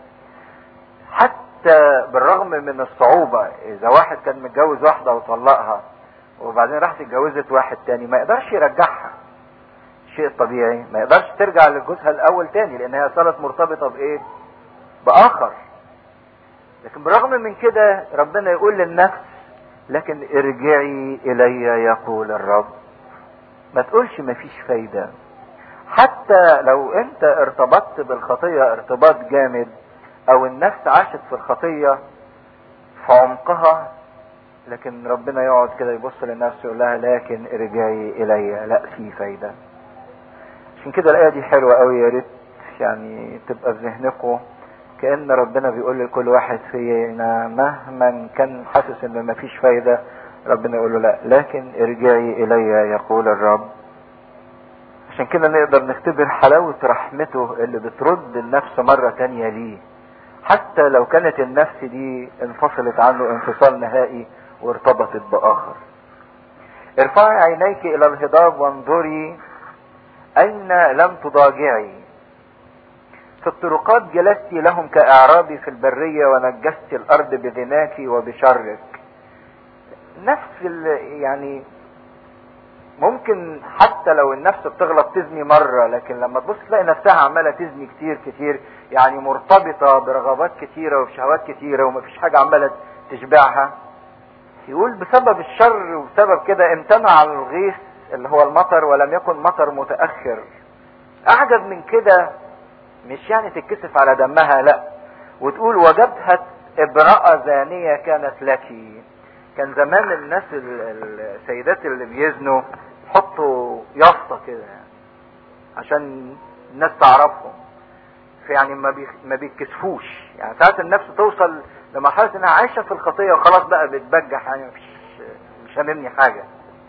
حتى بالرغم من الصعوبة اذا واحد كان متجوز واحدة وطلقها وبعدين راحت اتجوزت واحد تاني ما يقدرش يرجعها شيء طبيعي ما يقدرش ترجع لجوزها الاول تاني لان هي صارت مرتبطة بايه باخر لكن بالرغم من كده ربنا يقول للنفس لكن ارجعي الي يقول الرب ما تقولش مفيش فايدة حتى لو انت ارتبطت بالخطية ارتباط جامد او النفس عاشت في الخطية في عمقها لكن ربنا يقعد كده يبص للنفس يقول لها لكن ارجعي الي لا في فايدة عشان كده الايه دي حلوة قوي يا ريت يعني تبقى في ذهنكم كأن ربنا بيقول لكل واحد فينا مهما كان حاسس ان مفيش فايدة ربنا يقول له لا لكن ارجعي الي يقول الرب عشان كده نقدر نختبر حلاوة رحمته اللي بترد النفس مرة تانية ليه حتى لو كانت النفس دي انفصلت عنه انفصال نهائي وارتبطت بآخر ارفعي عينيك الى الهضاب وانظري اين لم تضاجعي في الطرقات جلست لهم كاعرابي في البرية ونجست الارض بغناك وبشرك نفس يعني ممكن حتى لو النفس بتغلط تزني مرة لكن لما تبص تلاقي نفسها عمالة تزني كتير كتير يعني مرتبطة برغبات كتيرة وبشهوات كتيرة ومفيش حاجة عمالة تشبعها يقول بسبب الشر وبسبب كده امتنع الغيث اللي هو المطر ولم يكن مطر متأخر اعجب من كده مش يعني تتكسف على دمها لا وتقول وجبهة امرأة زانية كانت لك كان زمان الناس السيدات اللي بيزنوا يحطوا يافطة كده عشان الناس تعرفهم يعني ما ما بيتكسفوش يعني ساعات النفس توصل لمرحلة انها عايشة في الخطية وخلاص بقى بتبجح يعني مفيش مش هاممني حاجة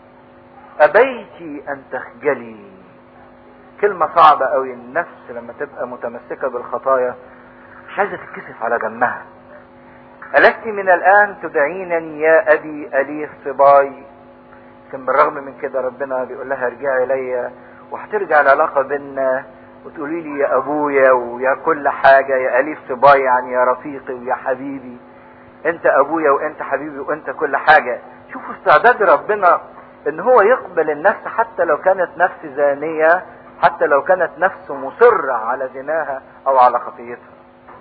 أبيتي أن تخجلي كلمة صعبة قوي النفس لما تبقى متمسكة بالخطايا مش عايزة تتكسف على دمها ألست من الآن تدعينني يا أبي أليف صباي لكن بالرغم من كده ربنا بيقول لها ارجعي إلي وهترجع العلاقة بينا وتقولي لي يا أبويا ويا كل حاجة يا أليف صباي يعني يا رفيقي ويا حبيبي أنت أبويا وأنت حبيبي وأنت كل حاجة شوفوا استعداد ربنا ان هو يقبل النفس حتى لو كانت نفس زانية حتى لو كانت نفس مصرة على زناها او على خطيتها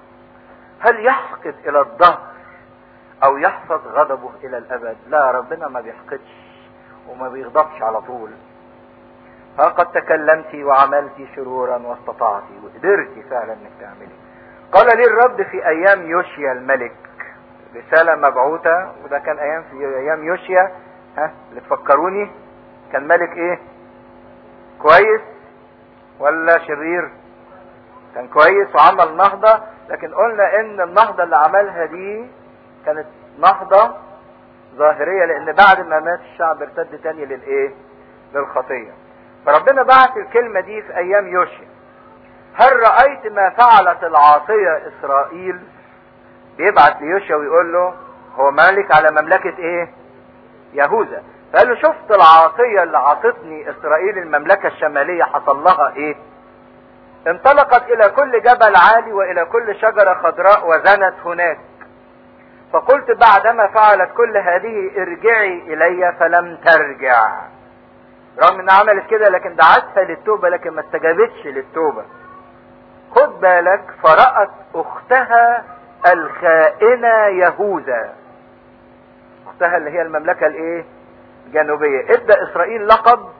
هل يحقد الى الظهر او يحفظ غضبه الى الابد لا ربنا ما بيحقدش وما بيغضبش على طول ها قد تكلمت وعملت شرورا واستطعت وقدرتي فعلا انك تعملي قال لي الرب في ايام يوشيا الملك رسالة مبعوثة وده كان ايام في ايام يوشيا ها اللي تفكروني كان ملك ايه كويس ولا شرير كان كويس وعمل نهضة لكن قلنا ان النهضة اللي عملها دي كانت نهضة ظاهرية لان بعد ما مات الشعب ارتد تاني للايه للخطية فربنا بعت الكلمة دي في ايام يوشيا هل رأيت ما فعلت العاصية اسرائيل بيبعت ليوشيا ويقول له هو مالك على مملكة ايه يهوذا فقال له شفت العاصية اللي عاصتني اسرائيل المملكة الشمالية حصل لها ايه انطلقت الى كل جبل عالي والى كل شجرة خضراء وزنت هناك فقلت بعدما فعلت كل هذه ارجعي الي فلم ترجع رغم انها عملت كده لكن دعتها للتوبة لكن ما استجابتش للتوبة خد بالك فرأت اختها الخائنة يهوذا اختها اللي هي المملكة الايه الجنوبية ادى اسرائيل لقب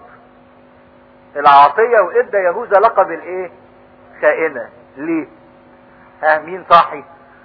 العاصية وادى يهوذا لقب الايه خائنة ليه ها مين صاحي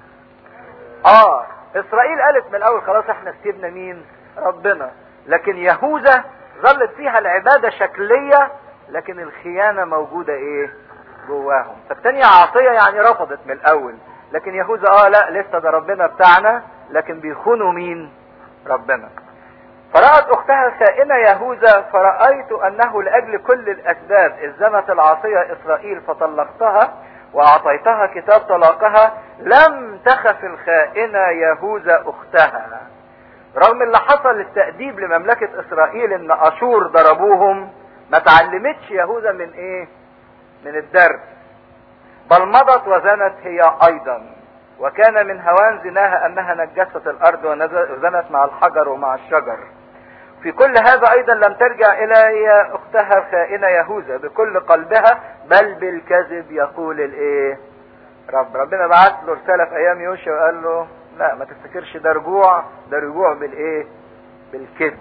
اه اسرائيل قالت من الاول خلاص احنا سيبنا مين ربنا لكن يهوذا ظلت فيها العبادة شكلية لكن الخيانة موجودة ايه جواهم فالتانية عاصية يعني رفضت من الاول لكن يهوذا اه لا لسه ده ربنا بتاعنا لكن بيخونوا مين ربنا فرأت اختها خائنة يهوذا فرأيت انه لاجل كل الاسباب اذ زنت العاصية اسرائيل فطلقتها واعطيتها كتاب طلاقها لم تخف الخائنة يهوذا اختها رغم اللي حصل التأديب لمملكة اسرائيل ان اشور ضربوهم ما تعلمتش يهوذا من ايه من الدرس بل مضت وزنت هي ايضا وكان من هوان زناها انها نجست الارض وزنت مع الحجر ومع الشجر في كل هذا ايضا لم ترجع الى اختها الخائنة يهوذا بكل قلبها بل بالكذب يقول الايه رب ربنا بعت له رسالة في ايام يوشع وقال له لا ما تفتكرش ده رجوع ده رجوع بالايه بالكذب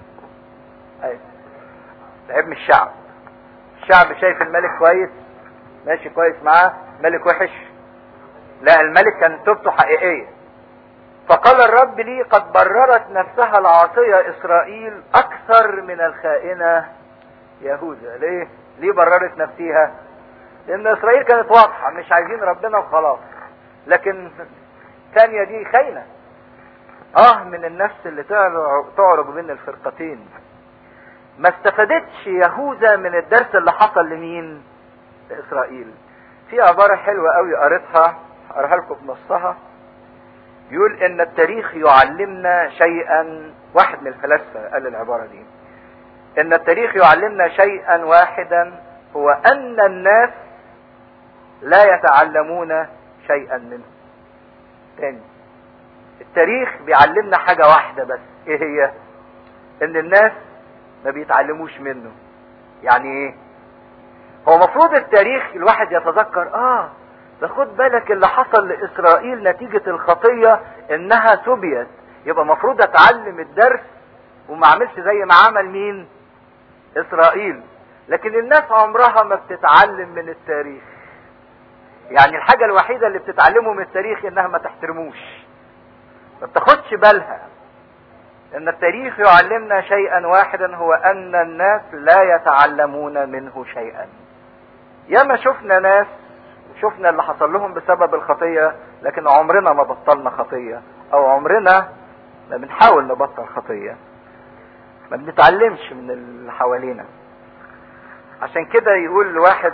ايوه ده ابن الشعب الشعب شايف الملك كويس ماشي كويس معاه ملك وحش لا الملك كان توبته حقيقية فقال الرب لي قد بررت نفسها العاصية اسرائيل اكثر من الخائنة يهوذا ليه ليه بررت نفسها لان اسرائيل كانت واضحة مش عايزين ربنا وخلاص لكن الثانية دي خاينة اه من النفس اللي تعرج بين الفرقتين ما استفادتش يهوذا من الدرس اللي حصل لمين لاسرائيل في عبارة حلوة قوي قريتها اقراها لكم بنصها يقول ان التاريخ يعلمنا شيئا واحد من الفلاسفة قال العبارة دي ان التاريخ يعلمنا شيئا واحدا هو ان الناس لا يتعلمون شيئا منه تاني التاريخ بيعلمنا حاجة واحدة بس ايه هي ان الناس ما بيتعلموش منه يعني ايه هو مفروض التاريخ الواحد يتذكر اه ده خد بالك اللي حصل لاسرائيل نتيجة الخطية انها سبيت يبقى مفروض اتعلم الدرس وما اعملش زي ما عمل مين اسرائيل لكن الناس عمرها ما بتتعلم من التاريخ يعني الحاجة الوحيدة اللي بتتعلمه من التاريخ انها ما تحترموش ما بتاخدش بالها ان التاريخ يعلمنا شيئا واحدا هو ان الناس لا يتعلمون منه شيئا ياما شفنا ناس شفنا اللي حصل لهم بسبب الخطية لكن عمرنا ما بطلنا خطية او عمرنا ما بنحاول نبطل خطية ما بنتعلمش من اللي حوالينا عشان كده يقول واحد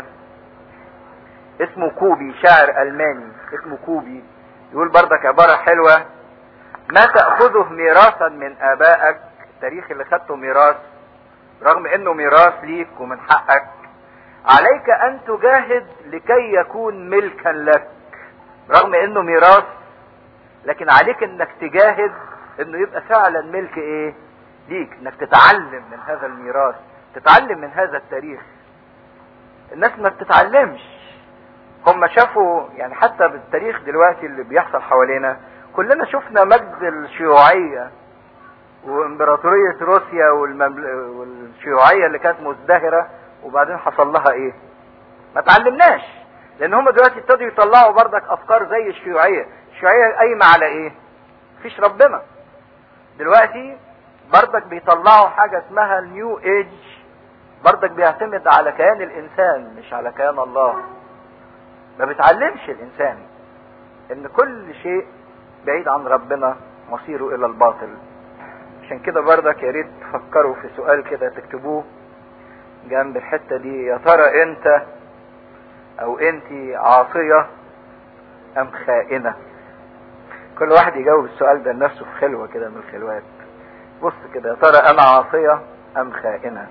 اسمه كوبي شاعر الماني اسمه كوبي يقول بردك عبارة حلوة ما تأخذه ميراثا من ابائك التاريخ اللي خدته ميراث رغم انه ميراث ليك ومن حقك عليك ان تجاهد لكي يكون ملكا لك رغم انه ميراث لكن عليك انك تجاهد انه يبقى فعلا ملك ايه ليك انك تتعلم من هذا الميراث تتعلم من هذا التاريخ الناس ما بتتعلمش هم شافوا يعني حتى بالتاريخ دلوقتي اللي بيحصل حوالينا كلنا شفنا مجد الشيوعية وامبراطورية روسيا والممل... والشيوعية اللي كانت مزدهرة وبعدين حصل لها ايه ما تعلمناش لان هم دلوقتي ابتدوا يطلعوا بردك افكار زي الشيوعية الشيوعية قايمة على ايه مفيش ربنا دلوقتي بردك بيطلعوا حاجة اسمها النيو ايج بردك بيعتمد على كيان الانسان مش على كيان الله ما بتعلمش الانسان ان كل شيء بعيد عن ربنا مصيره الى الباطل عشان كده بردك يا ريت تفكروا في سؤال كده تكتبوه جنب الحته دي يا ترى انت او انت عاصيه ام خائنه كل واحد يجاوب السؤال ده لنفسه في خلوه كده من الخلوات بص كده يا ترى انا عاصيه ام خائنه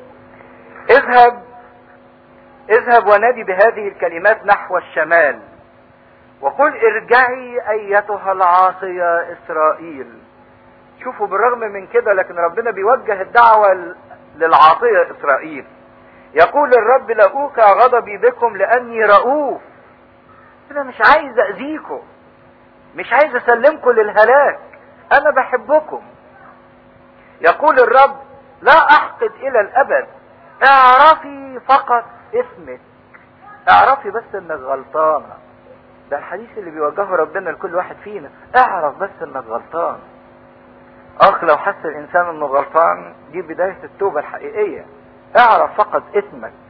اذهب اذهب ونادي بهذه الكلمات نحو الشمال وقل ارجعي ايتها العاصية اسرائيل شوفوا بالرغم من كده لكن ربنا بيوجه الدعوة للعاصية اسرائيل يقول الرب لأوقع غضبي بكم لاني رؤوف انا مش عايز اذيكم مش عايز اسلمكم للهلاك انا بحبكم يقول الرب لا احقد الى الابد اعرفي فقط اسمك اعرفي بس انك غلطانه ده الحديث اللي بيوجهه ربنا لكل واحد فينا اعرف بس انك غلطان اخ لو حس الانسان انه غلطان دي بداية التوبة الحقيقية اعرف فقط اسمك